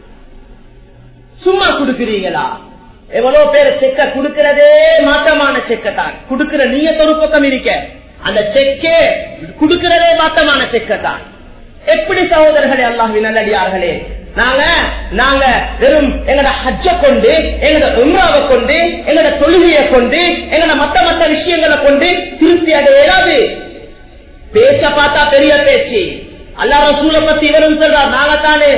சும்மா கொடுக்கிறீங்களா எவ்வளவு பேர் செக்க கொடுக்கிறதே மாற்றமான செக்க தான் கொடுக்கிற நீய ஒரு பக்கம் இருக்க அந்த செக்கே கொடுக்கிறதே மாற்றமான செக்க தான் எப்படி சகோதரர்களே அல்லாஹ் நல்லடியார்களே நாங்க நாங்க வெறும் எங்கட ஹஜ்ஜ கொண்டு எங்கட உம்ராவை கொண்டு எங்கட தொழுகையை கொண்டு எங்கட மத்த மத்த விஷயங்களை கொண்டு திருப்தி அடையாது பேச்ச பார்த்தா பெரிய பேச்சு அல்லா ரசூல பத்தி இவரும் சொல்றார் நாங்க தானே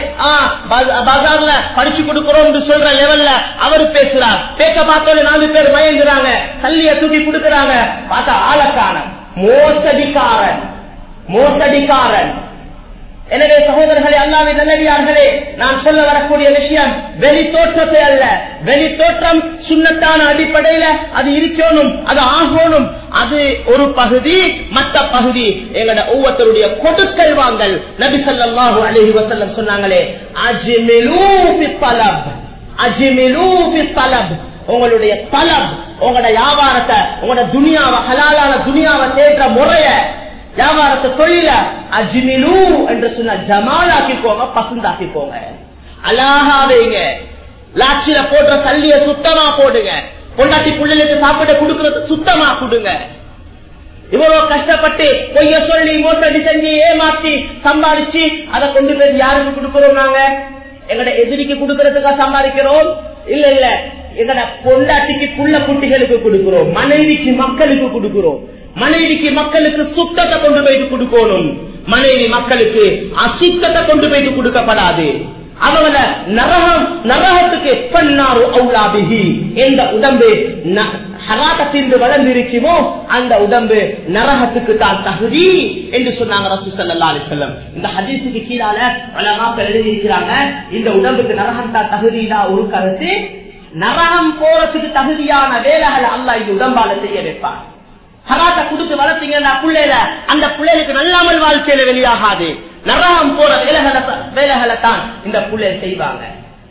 பஜார்ல படிச்சு கொடுக்கிறோம் சொல்ற லெவல்ல அவரு பேசுறார் பேச்ச பார்த்தோட நாலு பேர் மயங்குறாங்க தள்ளிய தூக்கி கொடுக்கறாங்க பார்த்தா ஆளக்காரன் மோசடிக்காரன் மோசடிக்காரன் எனவே சகோதரர்களே அல்லாவின் நல்லவியார்களே நான் சொல்ல வரக்கூடிய விஷயம் வெளி தோற்றத்தை அல்ல வெளி தோற்றம் சுண்ணத்தான அடிப்படையில அது இருக்கணும் அது ஆகணும் அது ஒரு பகுதி மற்ற பகுதி எங்களோட ஒவ்வொருத்தருடைய கொடுக்கல் வாங்கல் நபி ஸல்லல்லாஹு அலைஹி வஸல்லம் சொன்னாங்களே அஜ்மிலூ பித்தலப் அஜ்மிலூ பித்தலப் உங்களுடைய தலப் உங்களோட வியாபாரத்தை உங்களோட துனியாவை ஹலாலான துனியாவை தேடுற முறைய வியாபாரத்தை தொழில அஜ்மிலு என்று சொன்ன ஜமாலாக்கிக்கோங்க பசுந்தாக்கிக்கோங்க அழகாவைங்க லாட்சியில போடுற தள்ளிய சுத்தமா போடுங்க பொண்டாட்டி பிள்ளைகளுக்கு சாப்பிட கொடுக்கறது சுத்தமா கொடுங்க இவ்வளவு கஷ்டப்பட்டு பொய்ய சொல்லி மோசடி செஞ்சு ஏமாத்தி சம்பாதிச்சு அதை கொண்டு போய் யாருக்கு கொடுக்கிறோம் நாங்க எங்கட எதிரிக்கு கொடுக்கறதுக்கா சம்பாதிக்கிறோம் இல்ல இல்ல எங்கட பொண்டாட்டிக்கு புள்ள குட்டிகளுக்கு கொடுக்கிறோம் மனைவிக்கு மக்களுக்கு கொடுக்கிறோம் மனைவிக்கு மக்களுக்கு சுத்தத்தை கொண்டு போயிட்டு கொடுக்கணும் மனைவி மக்களுக்கு அசுத்தத்தை கொண்டு போயிட்டு கொடுக்கப்படாது அவங்கள நரகம் நரகத்துக்கு பன்னாறு அவுலாபிகி எந்த உடம்பு ஹராட்டத்தின்று வளர்ந்திருக்குமோ அந்த உடம்பு நரகத்துக்கு தான் தகுதி என்று சொன்னாங்க ரசூ சல்லா அலிசல்லம் இந்த ஹதீஸுக்கு கீழால பலமாக்கள் எழுதியிருக்கிறாங்க இந்த உடம்புக்கு நரகம் தான் தகுதியா ஒரு கருத்து நரகம் போறதுக்கு தகுதியான வேலைகளை அல்லா இந்த உடம்பால செய்ய வைப்பார் ஹராத்த கொடுத்து வளர்த்தீங்கன்னா பிள்ளைல அந்த பிள்ளைகளுக்கு நல்லாமல் வாழ்க்கையில வெளியாகாது நரகம் போற வேலைகளை வேலைகளை தான் இந்த பிள்ளை செய்வாங்க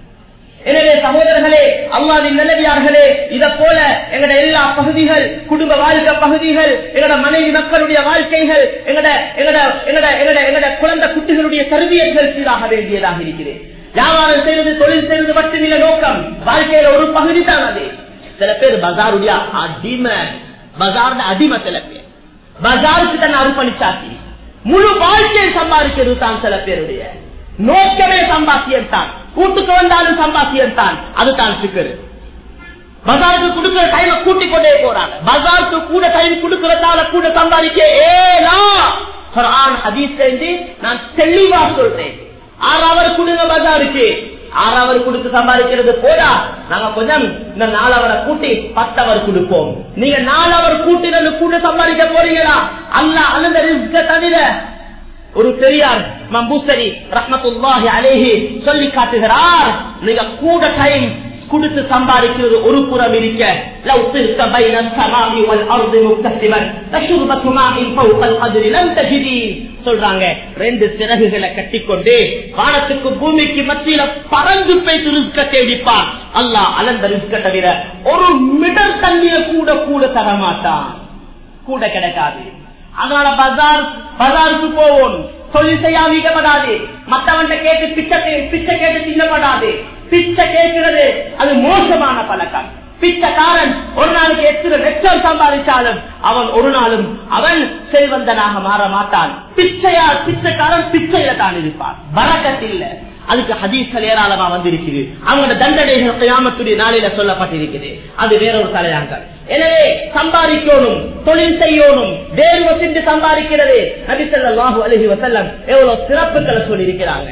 எனவே சகோதரர்களே அல்லாவின் நிலவியார்களே இத போல எங்கட எல்லா பகுதிகள் குடும்ப வாழ்க்கை பகுதிகள் எங்கட மனைவி மக்களுடைய வாழ்க்கைகள் எங்கட எங்கட எங்கட எங்கட எங்கட குழந்தை குட்டிகளுடைய கருவியல்கள் சீராக வேண்டியதாக இருக்கிறேன் வியாபாரம் செய்வது தொழில் செய்வது மட்டுமில்ல நோக்கம் வாழ்க்கையில ஒரு பகுதி தான் அது சில பேர் பஜாருடைய அடிமை பஜார்ல அடிமை சில பேர் பஜாருக்கு தன்னை அர்ப்பணிச்சாச்சு முழு வாழ்க்கையை சம்பாதிக்கிறது தான் சில பேருடைய நோக்கமே சம்பாத்தியம் தான் கூட்டுக்கு வந்தாலும் சம்பாத்தியம் தான் அதுதான் சிக்கரு பஜாருக்கு கொடுக்கிற டைம் கூட்டி கொண்டே போறாங்க பஜாருக்கு கூட டைம் கொடுக்கறதால கூட சம்பாதிக்க ஏலா குர்ஆன் ஹதீஸ்ல இருந்து நான் தெளிவா சொல்றேன் ஆறு அவர் கொடுங்க பஜாருக்கு ஆறு அவர் கொடுத்து சம்பாதிக்கிறது போதா நாங்க கொஞ்சம் இந்த நாலு அவரை கூட்டி பத்து அவர் கொடுப்போம் நீங்க நாலு அவர் கூட்டி கூட சம்பாதிக்க போறீங்களா அல்ல அந்த ரிஸ்க தவிர ஒரு பெரியார் மம்பூசரி ரஹமத்துல்லாஹி அலேஹி சொல்லி காட்டுகிறார் நீங்க கூட டைம் கொடுத்து சம்பாதிக்கிறது ஒரு புறம் இருக்க لو طرت بين السماء والارض مكتسبا لشربة ماء فوق القدر لم تجدي சொல்றாங்க ரெண்டு சிறகுகளை கட்டிக்கொண்டு வானத்துக்கு பூமிக்கு மத்தியில பறந்து போய் ரிஸ்க தேடிப்பான் அல்லாஹ் அலந்த ரிஸ்க தவிர ஒரு மிடர் தண்ணிய கூட கூட தர மாட்டான் கூட கிடைக்காது அதனால பஜார் பஜாருக்கு போவோம் தொழில் செய்யாமப்படாது மத்தவன்ட கேட்டு பிச்சை கே- பிச்சை கேட்டு தின்னப்படாது பிச்சை கேட்கிறது அது மோசமான பழக்கம் பிச்சைக்காரன் ஒரு நாளைக்கு எத்தனை லட்சம் சம்பாதிச்சாலும் அவன் ஒரு நாளும் அவன் செல்வந்தனாக மாற மாட்டான் பிச்சையா பிச்சைக்காரன் பிச்சையில தான் இருப்பான் பறக்கத்தில்ல அதுக்கு ஹதீஸ்கள் ஏராளமா வந்திருக்குது அவங்களோட தண்டனைகள் கியாமத்துடைய நாளில சொல்லப்பட்டிருக்குது அது வேற ஒரு தலையாங்க எனவே சம்பாதிக்கணும் தொழில் செய்யணும் வேர்வை சென்று சம்பாதிக்கிறது நபிசல்லாஹு அலஹி வசல்லம் எவ்வளவு சிறப்புகளை சொல்லியிருக்கிறாங்க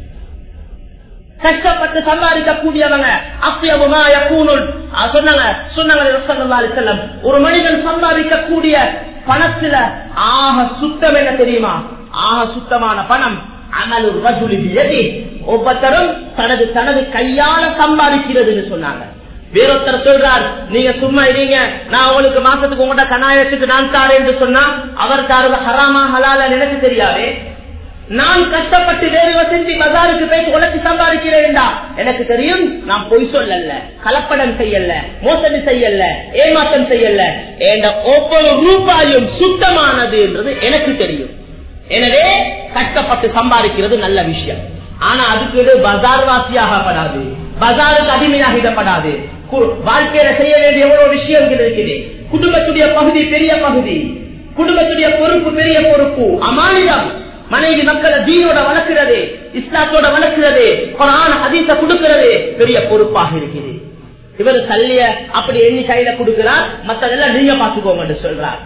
கஷ்டப்பட்டு சம்பாதிக்க கூடியவங்க அப்பியவுமா யக்கூனுல் அஹ் சொன்னாங்க சொன்னாங்க ரசூலுல்லாஹி அலைஹி வஸல்லம், ஒரு மனிதன் சம்பாதிக்க கூடிய பணத்துல ஆக சுத்தம் என்ன தெரியுமா ஆக சுத்தமான பணம் அமலு ரஜுலி பியதி ஒவ்வொருத்தரும் தனது தனது கையால சம்பாதிக்கிறதுன்னு சொன்னாங்க வேறொருத்தர் சொல்றார் நீங்க சும்மா இருங்க நான் உங்களுக்கு மாசத்துக்கு உங்கள்கிட்ட கனாயத்துக்கு நான் தாரேன் என்று சொன்னா அவர் தாரது ஹராமா ஹலால எனக்கு தெரியாது நான் கஷ்டப்பட்டு வேறு செஞ்சு பஜாருக்கு போய் உழைச்சி சம்பாதிக்கிறேன்டா எனக்கு தெரியும் நான் பொய் சொல்லல கலப்படம் செய்யல மோசடி செய்யல ஏமாற்றம் செய்யல என்ற ஒவ்வொரு ரூபாயும் சுத்தமானது என்றது எனக்கு தெரியும் எனவே கஷ்டப்பட்டு சம்பாதிக்கிறது நல்ல விஷயம் ஆனா அதுக்கு இது பஜார் வாசியாகப்படாது பஜாருக்கு அடிமையாகிடப்படாது கு- வாழ்க்கையில செய்ய வேண்டிய எவ்வளவு விஷயங்கள் இருக்குது குடும்பத்துடைய பகுதி பெரிய பகுதி குடும்பத்துடைய பொறுப்பு பெரிய பொறுப்பு அமானிடம் மனைவி மக்களை தீனோட வளர்க்கிறது இஸ்லாத்தோட வளர்க்கிறது குரான ஹதீஸ கொடுக்கிறது பெரிய பொறுப்பாக இருக்குது இவர் கல்லிய அப்படி எண்ணி கையில கொடுக்கிறார் மத்ததெல்லாம் நீங்க பாத்துக்கோங்க சொல்றார்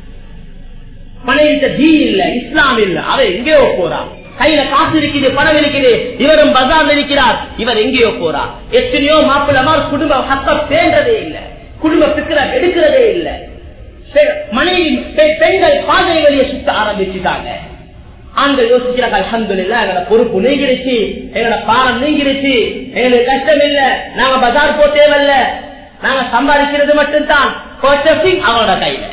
மனைவிட்ட தீன் இல்ல இஸ்லாம் இல்ல அவ எங்கேயோ போறார் கையில காசு இருக்குது பணம் இருக்குது இவரும் பஜார்ல இருக்கிறார் இவர் எங்கேயோ போறார் எத்தனையோ மாப்பிள்ளமார் குடும்ப ஹத்த சேர்ந்ததே இல்ல குடும்ப பிக்கிற எடுக்கிறதே இல்ல பெ- மனைவி பெ- பெண்கள் பாதை வழியை சுத்த ஆரம்பிச்சுட்டாங்க ஆண்கள் யோசிக்கிறாங்க அல்ஹம்துலில்லாஹ் எங்களோட பொறுப்பு நீங்கிருச்சு எங்களோட பாரம் நீங்கிருச்சு எங்களுக்கு கஷ்டம் இல்ல நாங்க பஜார் போ தேவையில்ல நாங்க சம்பாதிக்கிறது மட்டும்தான் purchasing அவனோட கையில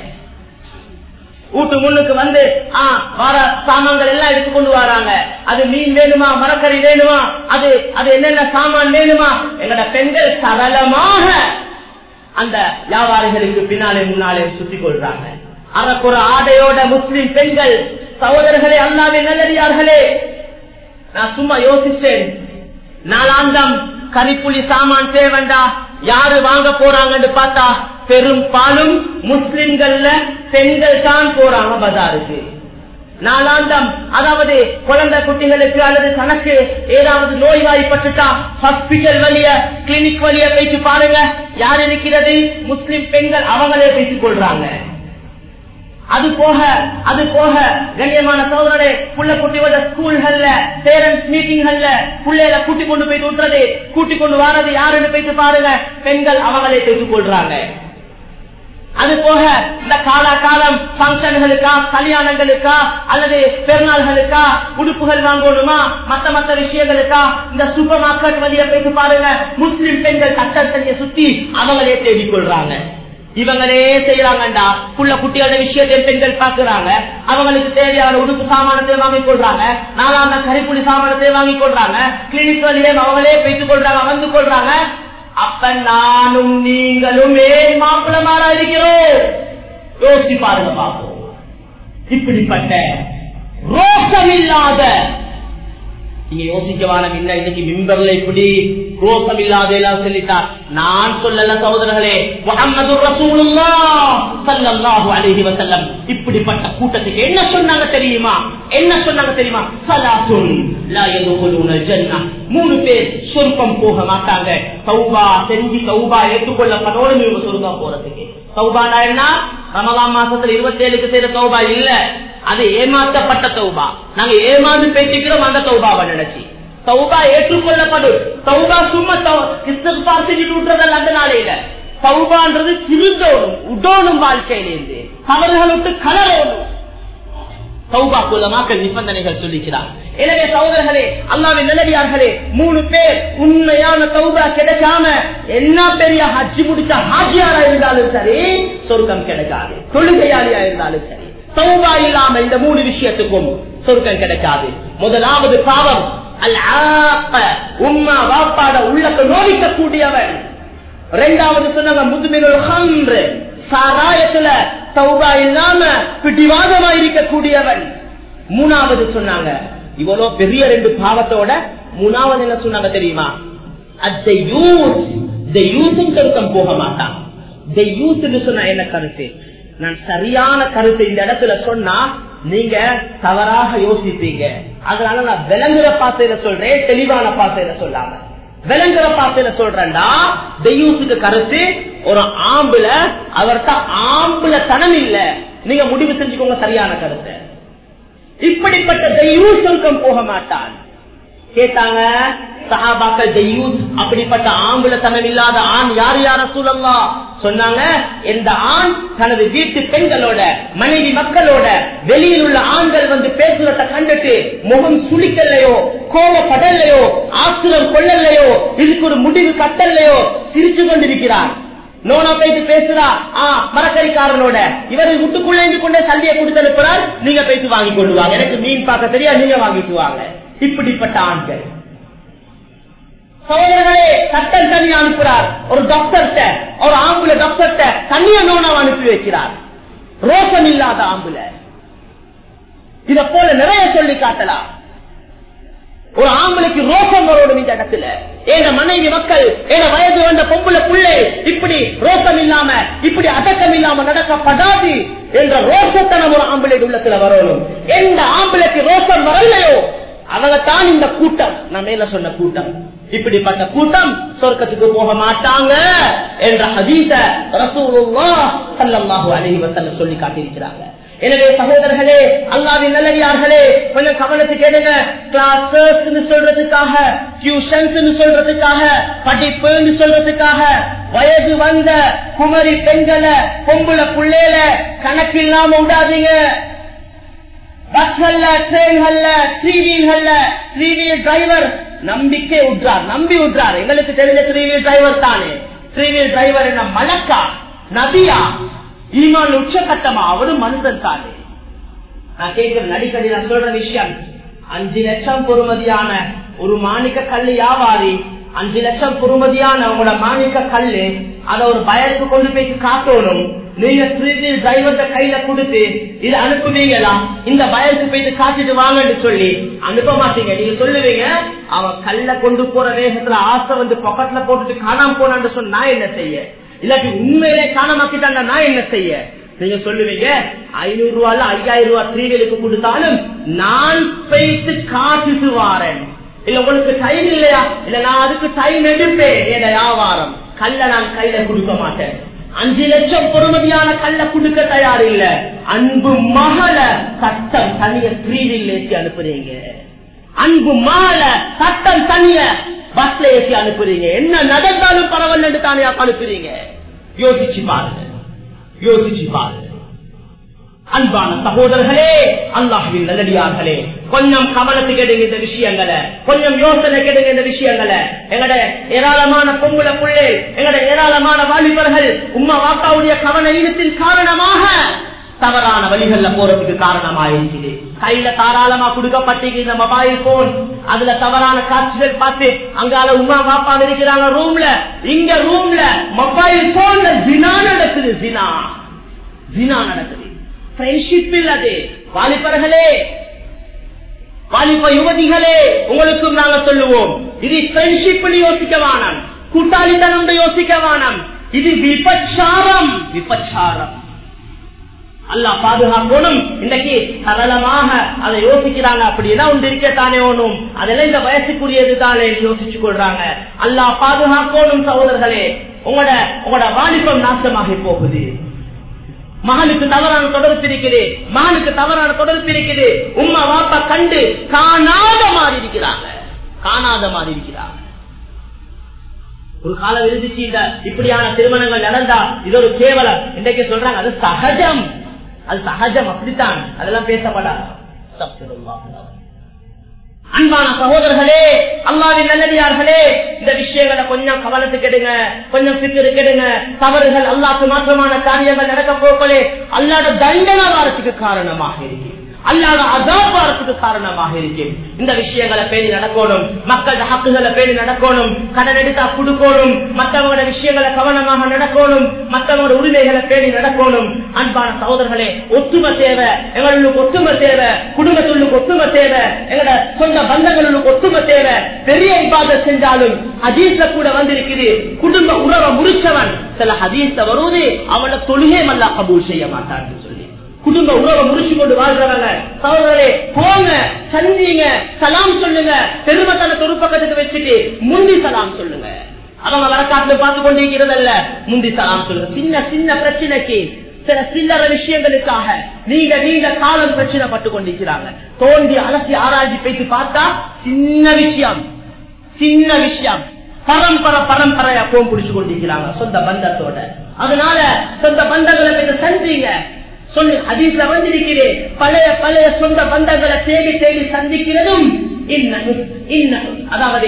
வீட்டு முன்னுக்கு வந்து ஆ, வர சாமான்கள் எல்லாம் எடுத்து கொண்டு வராங்க அது மீன் வேணுமா மரக்கறி வேணுமா அது அது என்னென்ன சாமான் வேணுமா எங்களோட பெண்கள் சரளமாக அந்த வியாபாரிகளுக்கு பின்னாலே முன்னாலே சுத்தி கொள்றாங்க அறக்குற ஆடையோட முஸ்லிம் பெண்கள் சகோதரர்களே அல்லாவின் நல்லடியார்களே நான் சும்மா யோசிச்சேன் நாளாந்தம் கரிப்புளி சாமான் தேவண்டா யாரு வாங்க போறாங்கன்னு பார்த்தா பெரும்பாலும் முஸ்லிம்கள்ல பெண்கள் தான் போறாங்க பஜாருக்கு நாளாந்தம் அதாவது குழந்தை குட்டிகளுக்கு அல்லது தனக்கு ஏதாவது நோய்வாய்ப்பட்டுட்டா ஹாஸ்பிட்டல் வழிய கிளினிக் வழிய போயிட்டு பாருங்க யார் இருக்கிறது முஸ்லிம் பெண்கள் அவங்களே பேசிக் கொள்றாங்க அது போக அது போக கண்ணியமான சோதரே புள்ள குட்டி வர ஸ்கூல்கள்ல பேரண்ட்ஸ் மீட்டிங்கள்ல புள்ளையில கூட்டி கொண்டு போய் விட்டுறது கூட்டி கொண்டு வாரது யாருன்னு போயிட்டு பாருங்க பெண்கள் அவங்களே பேசிக் கொள்றாங்க அது போக இந்த காலா காலம் பங்கன்களுக்கா கல்யாணங்களுக்கா அல்லது பெருநாள்களுக்கா உடுப்புகள் வாங்கணுமா மத்த மத்த விஷயங்களுக்கா இந்த சூப்பர் மார்க்கெட் வழிய போயிட்டு பாருங்க முஸ்லிம் பெண்கள் கட்டத்தறிய சுத்தி அவங்களே தேடிக் கொள்றாங்க இவங்களே செய்யறாங்கடா புள்ள குட்டிகளோட விஷயத்தை பெண்கள் பாக்குறாங்க அவங்களுக்கு தேவையான உடுப்பு சாமானத்தை வாங்கிக் கொள்றாங்க நாலாந்த கறிப்புளி சாமானத்தை வாங்கிக் கொள்றாங்க கிளினிக் வழியே அவங்களே பெற்றுக் கொள்றாங்க வந்து கொள்றாங்க அப்ப நானும் நீங்களும் ஏன் மாப்பிளமாரா இருக்கிறோம் யோசிச்சு பாருங்க பாப்போம் இப்படிப்பட்ட ரோஷமில்லாத நீங்க யோசிக்கவான இல்ல இன்னைக்கு மிம்பர்ல இப்படி ரோசம் இல்லாத எல்லாம் சொல்லிட்டார் நான் சொல்லல சகோதரர்களே முகமது ரசூலுல்லா ஸல்லல்லாஹு அலைஹி வஸல்லம் இப்படிப்பட்ட கூட்டத்துக்கு என்ன சொன்னாங்க தெரியுமா என்ன சொன்னாங்க தெரியுமா சலாசுன் லா யதுகுலுன ஜன்னா மூணு பேர் சொர்க்கம் போக மாட்டாங்க தௌபா செஞ்சு தௌபா ஏற்றுக்கொள்ளப்படோடு நீங்க சொர்க்கம் போறதுக்கு தௌபானா என்ன ரமலான் மாசத்துல இருபத்தி ஏழுக்கு செய்த தௌபா இல்ல அது ஏமாற்றப்பட்ட தௌபா நாங்க ஏமாந்து பேசிக்கிறோம் அந்த தௌபாவை நினைச்சு தௌபா ஏற்றுக்கொள்ளப்படும் தௌபா சும்மா இஸ்திஃபார் செஞ்சுட்டு விட்டுறதல்ல அந்த நாளையில தௌபான்றது திருந்தோணும் உடோணும் வாழ்க்கையிலிருந்து தவறுகள் விட்டு கலரோணும் சௌபா குலமாக்கள் நிபந்தனைகள் சொல்லிக்கிறார் எனவே சகோதரர்களே அல்லாவின் நிலவியார்களே மூணு பேர் உண்மையான சௌபா கிடைக்காம என்ன பெரிய ஹஜ்ஜி முடிச்ச ஹாஜியாரா இருந்தாலும் சரி சொர்க்கம் கிடைக்காது தொழுகையாளியா இருந்தாலும் சரி சௌபா இல்லாம இந்த மூணு விஷயத்துக்கும் சொர்க்கம் கிடைக்காது முதலாவது பாவம் அல் உம்மா வாப்பாட உள்ளத்தை நோவிக்க கூடியவன் இரண்டாவது சொன்னவன் முதுமினு சாராயத்துல சௌபா இல்லாம பிடிவாதமா இருக்கக்கூடியவன் மூணாவது சொன்னாங்க இவ்வளவு பெரிய ரெண்டு பாவத்தோட மூணாவது என்ன சொன்னாங்க தெரியுமா அத்தை யூத் யூத்தும் சொருக்கம் போக மாட்டான் யூத் சொன்ன என்ன கருத்து நான் சரியான கருத்து இந்த இடத்துல சொன்னா நீங்க தவறாக யோசிப்பீங்க அதனால நான் விளங்குற பாசையில சொல்றேன் தெளிவான பாசையில சொல்லாம விளங்குற பாசையில சொல்றேன்டா தெய்வத்துக்கு கருத்து ஒரு ஆம்புல அவர்கிட்ட ஆம்புல தனம் இல்ல நீங்க முடிவு செஞ்சுக்கோங்க சரியான கருத்தை இப்படிப்பட்ட தெய்வம் சொர்க்கம் போக மாட்டான் கேட்டாங்க சஹாபாக்கள் தெய்யூத் அப்படிப்பட்ட ஆம்புல தனம் இல்லாத ஆண் யார் யார சூழல்லா சொன்னாங்க எந்த ஆண் தனது வீட்டு பெண்களோட மனைவி மக்களோட வெளியில் உள்ள ஆண்கள் வந்து பேசுறத கண்டுட்டு முகம் சுளிக்கலையோ கோவப்படலையோ ஆத்திரம் கொள்ளலையோ இதுக்கு ஒரு முடிவு கட்டலையோ சிரிச்சு கொண்டிருக்கிறார் நோனா போயிட்டு பேசுறா ஆ மரக்கறிக்காரனோட இவரை விட்டுக்குள்ள இருந்து கொண்டே சல்லியை கொடுத்து அனுப்புறார் நீங்க போயிட்டு வாங்கி கொண்டு வாங்க எனக்கு மீன் பார்க்க தெரியா நீங்க வாங்கிட்டு வாங்க இப்படிப்பட்ட ஆண்கள் சோதரர்களே சட்டம் தண்ணி அனுப்புறார் ஒரு டாக்டர்கிட்ட ஒரு ஆம்புல டாக்டர்கிட்ட தண்ணிய நோனாவை அனுப்பி வைக்கிறார் ரோசம் இல்லாத ஆம்புல இத போல நிறைய சொல்லி காட்டலாம் ஒரு ஆம்பளைக்கு ரோசம் வரோடும் இந்த இடத்துல ஏன மனைவி மக்கள் ஏன வயது வந்த பொம்புல பிள்ளை இப்படி ரோசம் இல்லாம இப்படி அடக்கம் இல்லாம நடக்கப்படாது என்ற ரோசத்தனம் ஒரு ஆம்பளை உள்ளத்துல வரணும் எந்த ஆம்பளைக்கு ரோசம் வரலையோ அவங்கத்தான் இந்த கூட்டம் நான் மேல சொன்ன கூட்டம் இப்படிப்பட்ட கூட்டம் சொர்க்கத்துக்கு போக மாட்டாங்க என்ற ஹதீச ரசூலுல்லாஹ் ஸல்லல்லாஹு அலைஹி வஸல்லம் சொல்லி காட்டியிருக்கிறாங்க எனவே சகோதரர்களே அல்லாவின் நல்லடியார்களே கொஞ்சம் கவனத்துக்கு எடுங்க கிளாஸஸ் சொல்றதுக்காக டியூஷன்ஸ் சொல்றதுக்காக படிப்புன்னு சொல்றதுக்காக வயது வந்த குமரி பெண்களை பொம்புல புள்ளையில கணக்கு இல்லாம விடாதீங்க பஸ்கள்ல ட்ரெயின்கள்ல த்ரீ வீல்கள்ல த்ரீ வீல் டிரைவர் நம்பிக்கை விட்றார் நம்பி விட்றார் எங்களுக்கு தெரிஞ்ச த்ரீ வீல் டிரைவர் தானே த்ரீ வீல் டிரைவர் என்ன மலக்கா நபியா ஈமான் உச்சகட்டமா அவரும் மனுஷன் தானே நான் கேட்கிற அடிக்கடி நான் சொல்ற விஷயம் அஞ்சு லட்சம் பொறுமதியான ஒரு மாணிக்க கல்லு வியாபாரி அஞ்சு லட்சம் பொறுமதியான உங்களோட மாணிக்க கல்லு அதை ஒரு பயருக்கு கொண்டு போய் காட்டணும் நீங்க டிரைவர்ட கையில கொடுத்து இது அனுப்புவீங்களா இந்த பயருக்கு போயிட்டு காட்டிட்டு வாங்கன்னு சொல்லி அனுப்ப மாட்டீங்க நீங்க சொல்லுவீங்க அவன் கல்ல கொண்டு போற வேகத்துல ஆசை வந்து பொக்கெட்ல போட்டுட்டு காணாம போனான்னு சொன்ன நான் என்ன செய்ய இல்லாட்டி உண்மையிலே காணாமாக்கிட்டாங்க நான் என்ன செய்ய நீங்க சொல்லுவீங்க ஐநூறு ரூபாய் ஐயாயிரம் ரூபாய் த்ரீவேலுக்கு கொடுத்தாலும் நான் போயிட்டு காட்டிட்டு வாரேன் இல்ல உங்களுக்கு டைம் இல்லையா இல்ல நான் அதுக்கு டைம் எடுப்பேன் என் வியாபாரம் கல்ல நான் கையில கொடுக்க மாட்டேன் அஞ்சு லட்சம் பொறுமதியான கல்ல கொடுக்க தயார் இல்ல அன்பு மகள சட்டம் தனிய த்ரீவில் ஏற்றி அனுப்புறீங்க அன்பு மகள சட்டம் தனிய பஸ்ல ஏற்றி அனுப்புறீங்க என்ன நடந்தாலும் பரவாயில்ல தானே அனுப்புறீங்க யோசிச்சு பாருங்க யோசிச்சு பாருங்க அன்பான சகோதரர்களே அல்லாஹுவின் நல்லடியார்களே கொஞ்சம் கவனத்துக்கு எடுங்க இந்த விஷயங்களை கொஞ்சம் யோசனை கெடுங்க இந்த விஷயங்களை எங்கட ஏராளமான பொங்குல புள்ளை எங்கட ஏராளமான வாலிபர்கள் உம்மா வாப்பாவுடைய கவன ஈரத்தின் காரணமாக தவறான வழிகள்ல போறதுக்கு காரணமாயிருச்சு கையில தாராளமா கொடுக்கப்பட்டிருக்கு இந்த மொபைல் போன் அதுல தவறான காட்சிகள் பார்த்து அங்கால உமா பாப்பா இருக்கிறாங்க ரூம்ல இங்க ரூம்ல மொபைல் போன்ல ஜினா நடக்குது ஜினா ஜினா நடக்குது ஃப்ரெண்ட்ஷிப் இல்லது வாலிபர்களே வாலிப யுவதிகளே உங்களுக்கும் நாங்க சொல்லுவோம் இது ஃப்ரெண்ட்ஷிப் யோசிக்க வேணாம் கூட்டாளித்தனம் யோசிக்க வேணாம் இது விபச்சாரம் விபச்சாரம் அல்லாஹ் பாதுகாக்கணும் இன்றைக்கு சரளமாக அதை யோசிக்கிறாங்க அப்படின்னா ஒன்று இருக்கத்தானே ஒண்ணும் அதெல்லாம் இந்த வயசுக்குரியது தானே யோசிச்சு கொள்றாங்க அல்லாஹ் பாதுகாக்கணும் சகோதரர்களே உங்களோட உங்களோட வாலிபம் நாசமாகி போகுது மகனுக்கு தவறான தொடர்பு இருக்குது மகனுக்கு தவறான தொடர்பு இருக்குது உம்மா வாப்பா கண்டு காணாத மாறி இருக்கிறாங்க காணாத மாறி இருக்கிறாங்க ஒரு காலம் இருந்துச்சு இந்த இப்படியான திருமணங்கள் நடந்தா இது ஒரு கேவலம் இன்றைக்கு சொல்றாங்க அது சகஜம் அது சகஜம் அப்படித்தான் அதெல்லாம் பேசப்படாது அன்பான சகோதரர்களே அல்லாவின் நல்லடியார்களே இந்த விஷயங்களை கொஞ்சம் கவனத்துக்கு எடுங்க கொஞ்சம் சித்திரு கெடுங்க தவறுகள் அல்லாக்கு மாற்றமான காரியங்கள் நடக்க போக்களே அல்லாத தண்டனை வாரத்துக்கு காரணமாக இருக்கு அல்லாத அதாபாரத்துக்கு காரணமாக இருக்கு இந்த விஷயங்களை பேணி நடக்கணும் மக்கள் ஹக்குகளை பேணி நடக்கணும் கடன் எடுத்தா கொடுக்கணும் மற்றவங்களோட விஷயங்களை கவனமாக நடக்கணும் மற்றவங்களோட உரிமைகளை பேணி நடக்கணும் அன்பான சகோதரர்களே ஒத்துமை தேவை எங்களுக்கு ஒத்துமை தேவை குடும்பத்துள்ளுக்கு ஒத்துமை தேவை எங்களோட சொந்த பந்தங்களுக்கு ஒத்துமை தேவை பெரிய இபாத செஞ்சாலும் ஹதீஸ்ல கூட வந்திருக்குது குடும்ப உறவை முடிச்சவன் சில ஹதீஸ்ல வருவது அவனோட தொழுகை மல்லா கபூல் செய்ய மாட்டான்னு சொல்லி குடும்ப உறவை முடிச்சு கொண்டு வாழ்றவங்க சகோதரே போங்க சந்திங்க சலாம் சொல்லுங்க பெருமத்தான தொரு பக்கத்துக்கு வச்சுட்டு முந்தி சலாம் சொல்லுங்க அவங்க வரக்காட்டுல பார்த்து கொண்டிருக்கிறதல்ல முந்தி சலாம் சொல்லுங்க சின்ன சின்ன பிரச்சனைக்கு சில சில்லற விஷயங்களுக்காக நீண்ட நீண்ட காலம் பிரச்சனை பட்டு கொண்டிருக்கிறாங்க தோண்டி அலசி ஆராய்ச்சி பேசி பார்த்தா சின்ன விஷயம் சின்ன விஷயம் பரம்பரை பரம்பரையா போம் பிடிச்சு கொண்டிருக்கிறாங்க சொந்த பந்தத்தோட அதனால சொந்த பந்தங்களை பற்றி சந்திங்க சொல்லி ஹதீஸ்ல வந்திருக்கிறேன் பழைய பழைய சொந்த பந்தங்களை தேடி தேடி சந்திக்கிறதும் அதாவது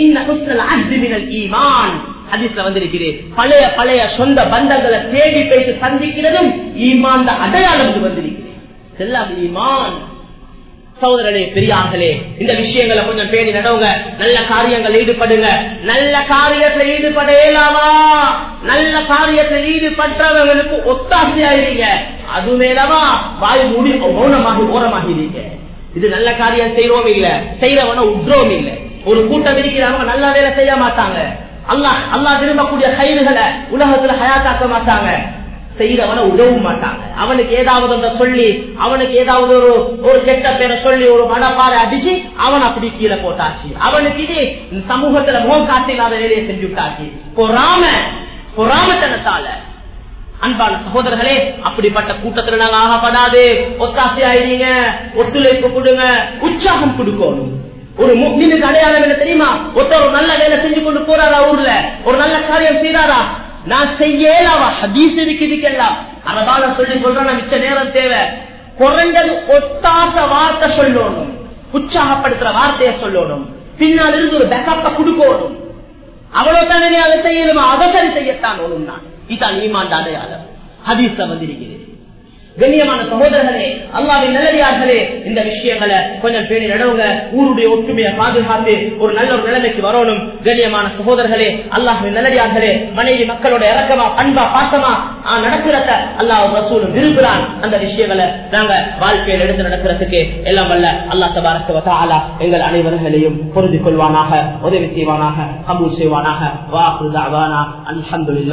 ஈமான் ஹதீஸ்ல வந்திருக்கிறேன் பழைய பழைய சொந்த பந்தங்களை தேடி பேசி சந்திக்கிறதும் ஈமான் அடையாளம் வந்திருக்கிறேன் எல்லாம் ஈமான் சகோதரனே பெரியார்களே இந்த விஷயங்களை கொஞ்சம் பேணி நடவுங்க நல்ல காரியங்கள் ஈடுபடுங்க நல்ல காரியத்தில் ஈடுபட இயலாமா நல்ல காரியத்தில் ஈடுபட்டவங்களுக்கு ஒத்தாசையாயிருங்க அது மேலவா வாய் மூடி மௌனமாக ஓரமாகிறீங்க இது நல்ல காரியம் செய்யறோம் இல்ல செய்யறவன உத்ரோம் இல்ல ஒரு கூட்டம் இருக்கிறவங்க நல்ல வேலை செய்ய மாட்டாங்க அல்லாஹ் அல்லாஹ் விரும்பக்கூடிய கயிறுகளை உலகத்துல ஹயாத்தாக்க மாட்டாங்க செய்யறவன உதவும் மாட்டாங்க அவனுக்கு ஏதாவது ஒன்றை சொல்லி அவனுக்கு ஏதாவது ஒரு ஒரு கெட்ட பேரை சொல்லி ஒரு மனப்பாறை அடிச்சு அவன் அப்படி கீழே போட்டாச்சு அவனுக்கு இது சமூகத்துல முகம் காட்டில்லாத வேலையை செஞ்சு விட்டாச்சு பொறாம பொறாமத்தனத்தால அன்பான சகோதரர்களே அப்படிப்பட்ட கூட்டத்துல நாங்க ஆகப்படாது ஒத்தாசை ஆயிடுங்க ஒத்துழைப்பு கொடுங்க உற்சாகம் கொடுக்கணும் ஒரு முக்மீனுக்கு அடையாளம் என்ன தெரியுமா ஒருத்தர் ஒரு நல்ல வேலை செஞ்சு கொண்டு போறாரா ஊர்ல ஒரு நல்ல காரியம் செய்யறாரா நான் செய்யலாவா ஹதீஸ் இருக்குதுக்கெல்லாம் அரபால சொல்லி சொல்றேன் மிச்ச நேரம் தேவை குறைஞ்சது ஒத்தாச வார்த்தை சொல்லணும் உற்சாகப்படுத்துற வார்த்தையை சொல்லணும் பின்னால் இருந்து ஒரு பெக்கப்ப கொடுக்கணும் அவ்வளவு தானே நீ அதை செய்யணுமா அதை சரி செய்யத்தான் ஒண்ணும் நான் இதான் ஈமான் அடையாளம் ஹதீஸ்ல வந்திருக்கிறேன் கண்ணியமான சகோதரர்களே அல்லாவின் நல்லடியார்களே இந்த விஷயங்களை கொஞ்சம் பேணி நடவுங்க ஊருடைய ஒற்றுமையை பாதுகாத்து ஒரு நல்ல ஒரு நிலைமைக்கு வரணும் கண்ணியமான சகோதரர்களே அல்லாஹின் நல்லடியார்களே மனைவி மக்களோட இறக்கமா அன்பா பாசமா நடக்கிறத அல்லாஹ் ரசூலும் விரும்புகிறான் அந்த விஷயங்களை நாங்க வாழ்க்கையில் எடுத்து நடக்கிறதுக்கு எல்லாம் வல்ல அல்லா தபாரா எங்கள் அனைவர்களையும் பொருந்திக் கொள்வானாக உதவி செய்வானாக கபூல் செய்வானாக வாக்கு அல்ஹம்துலில்லாஹ்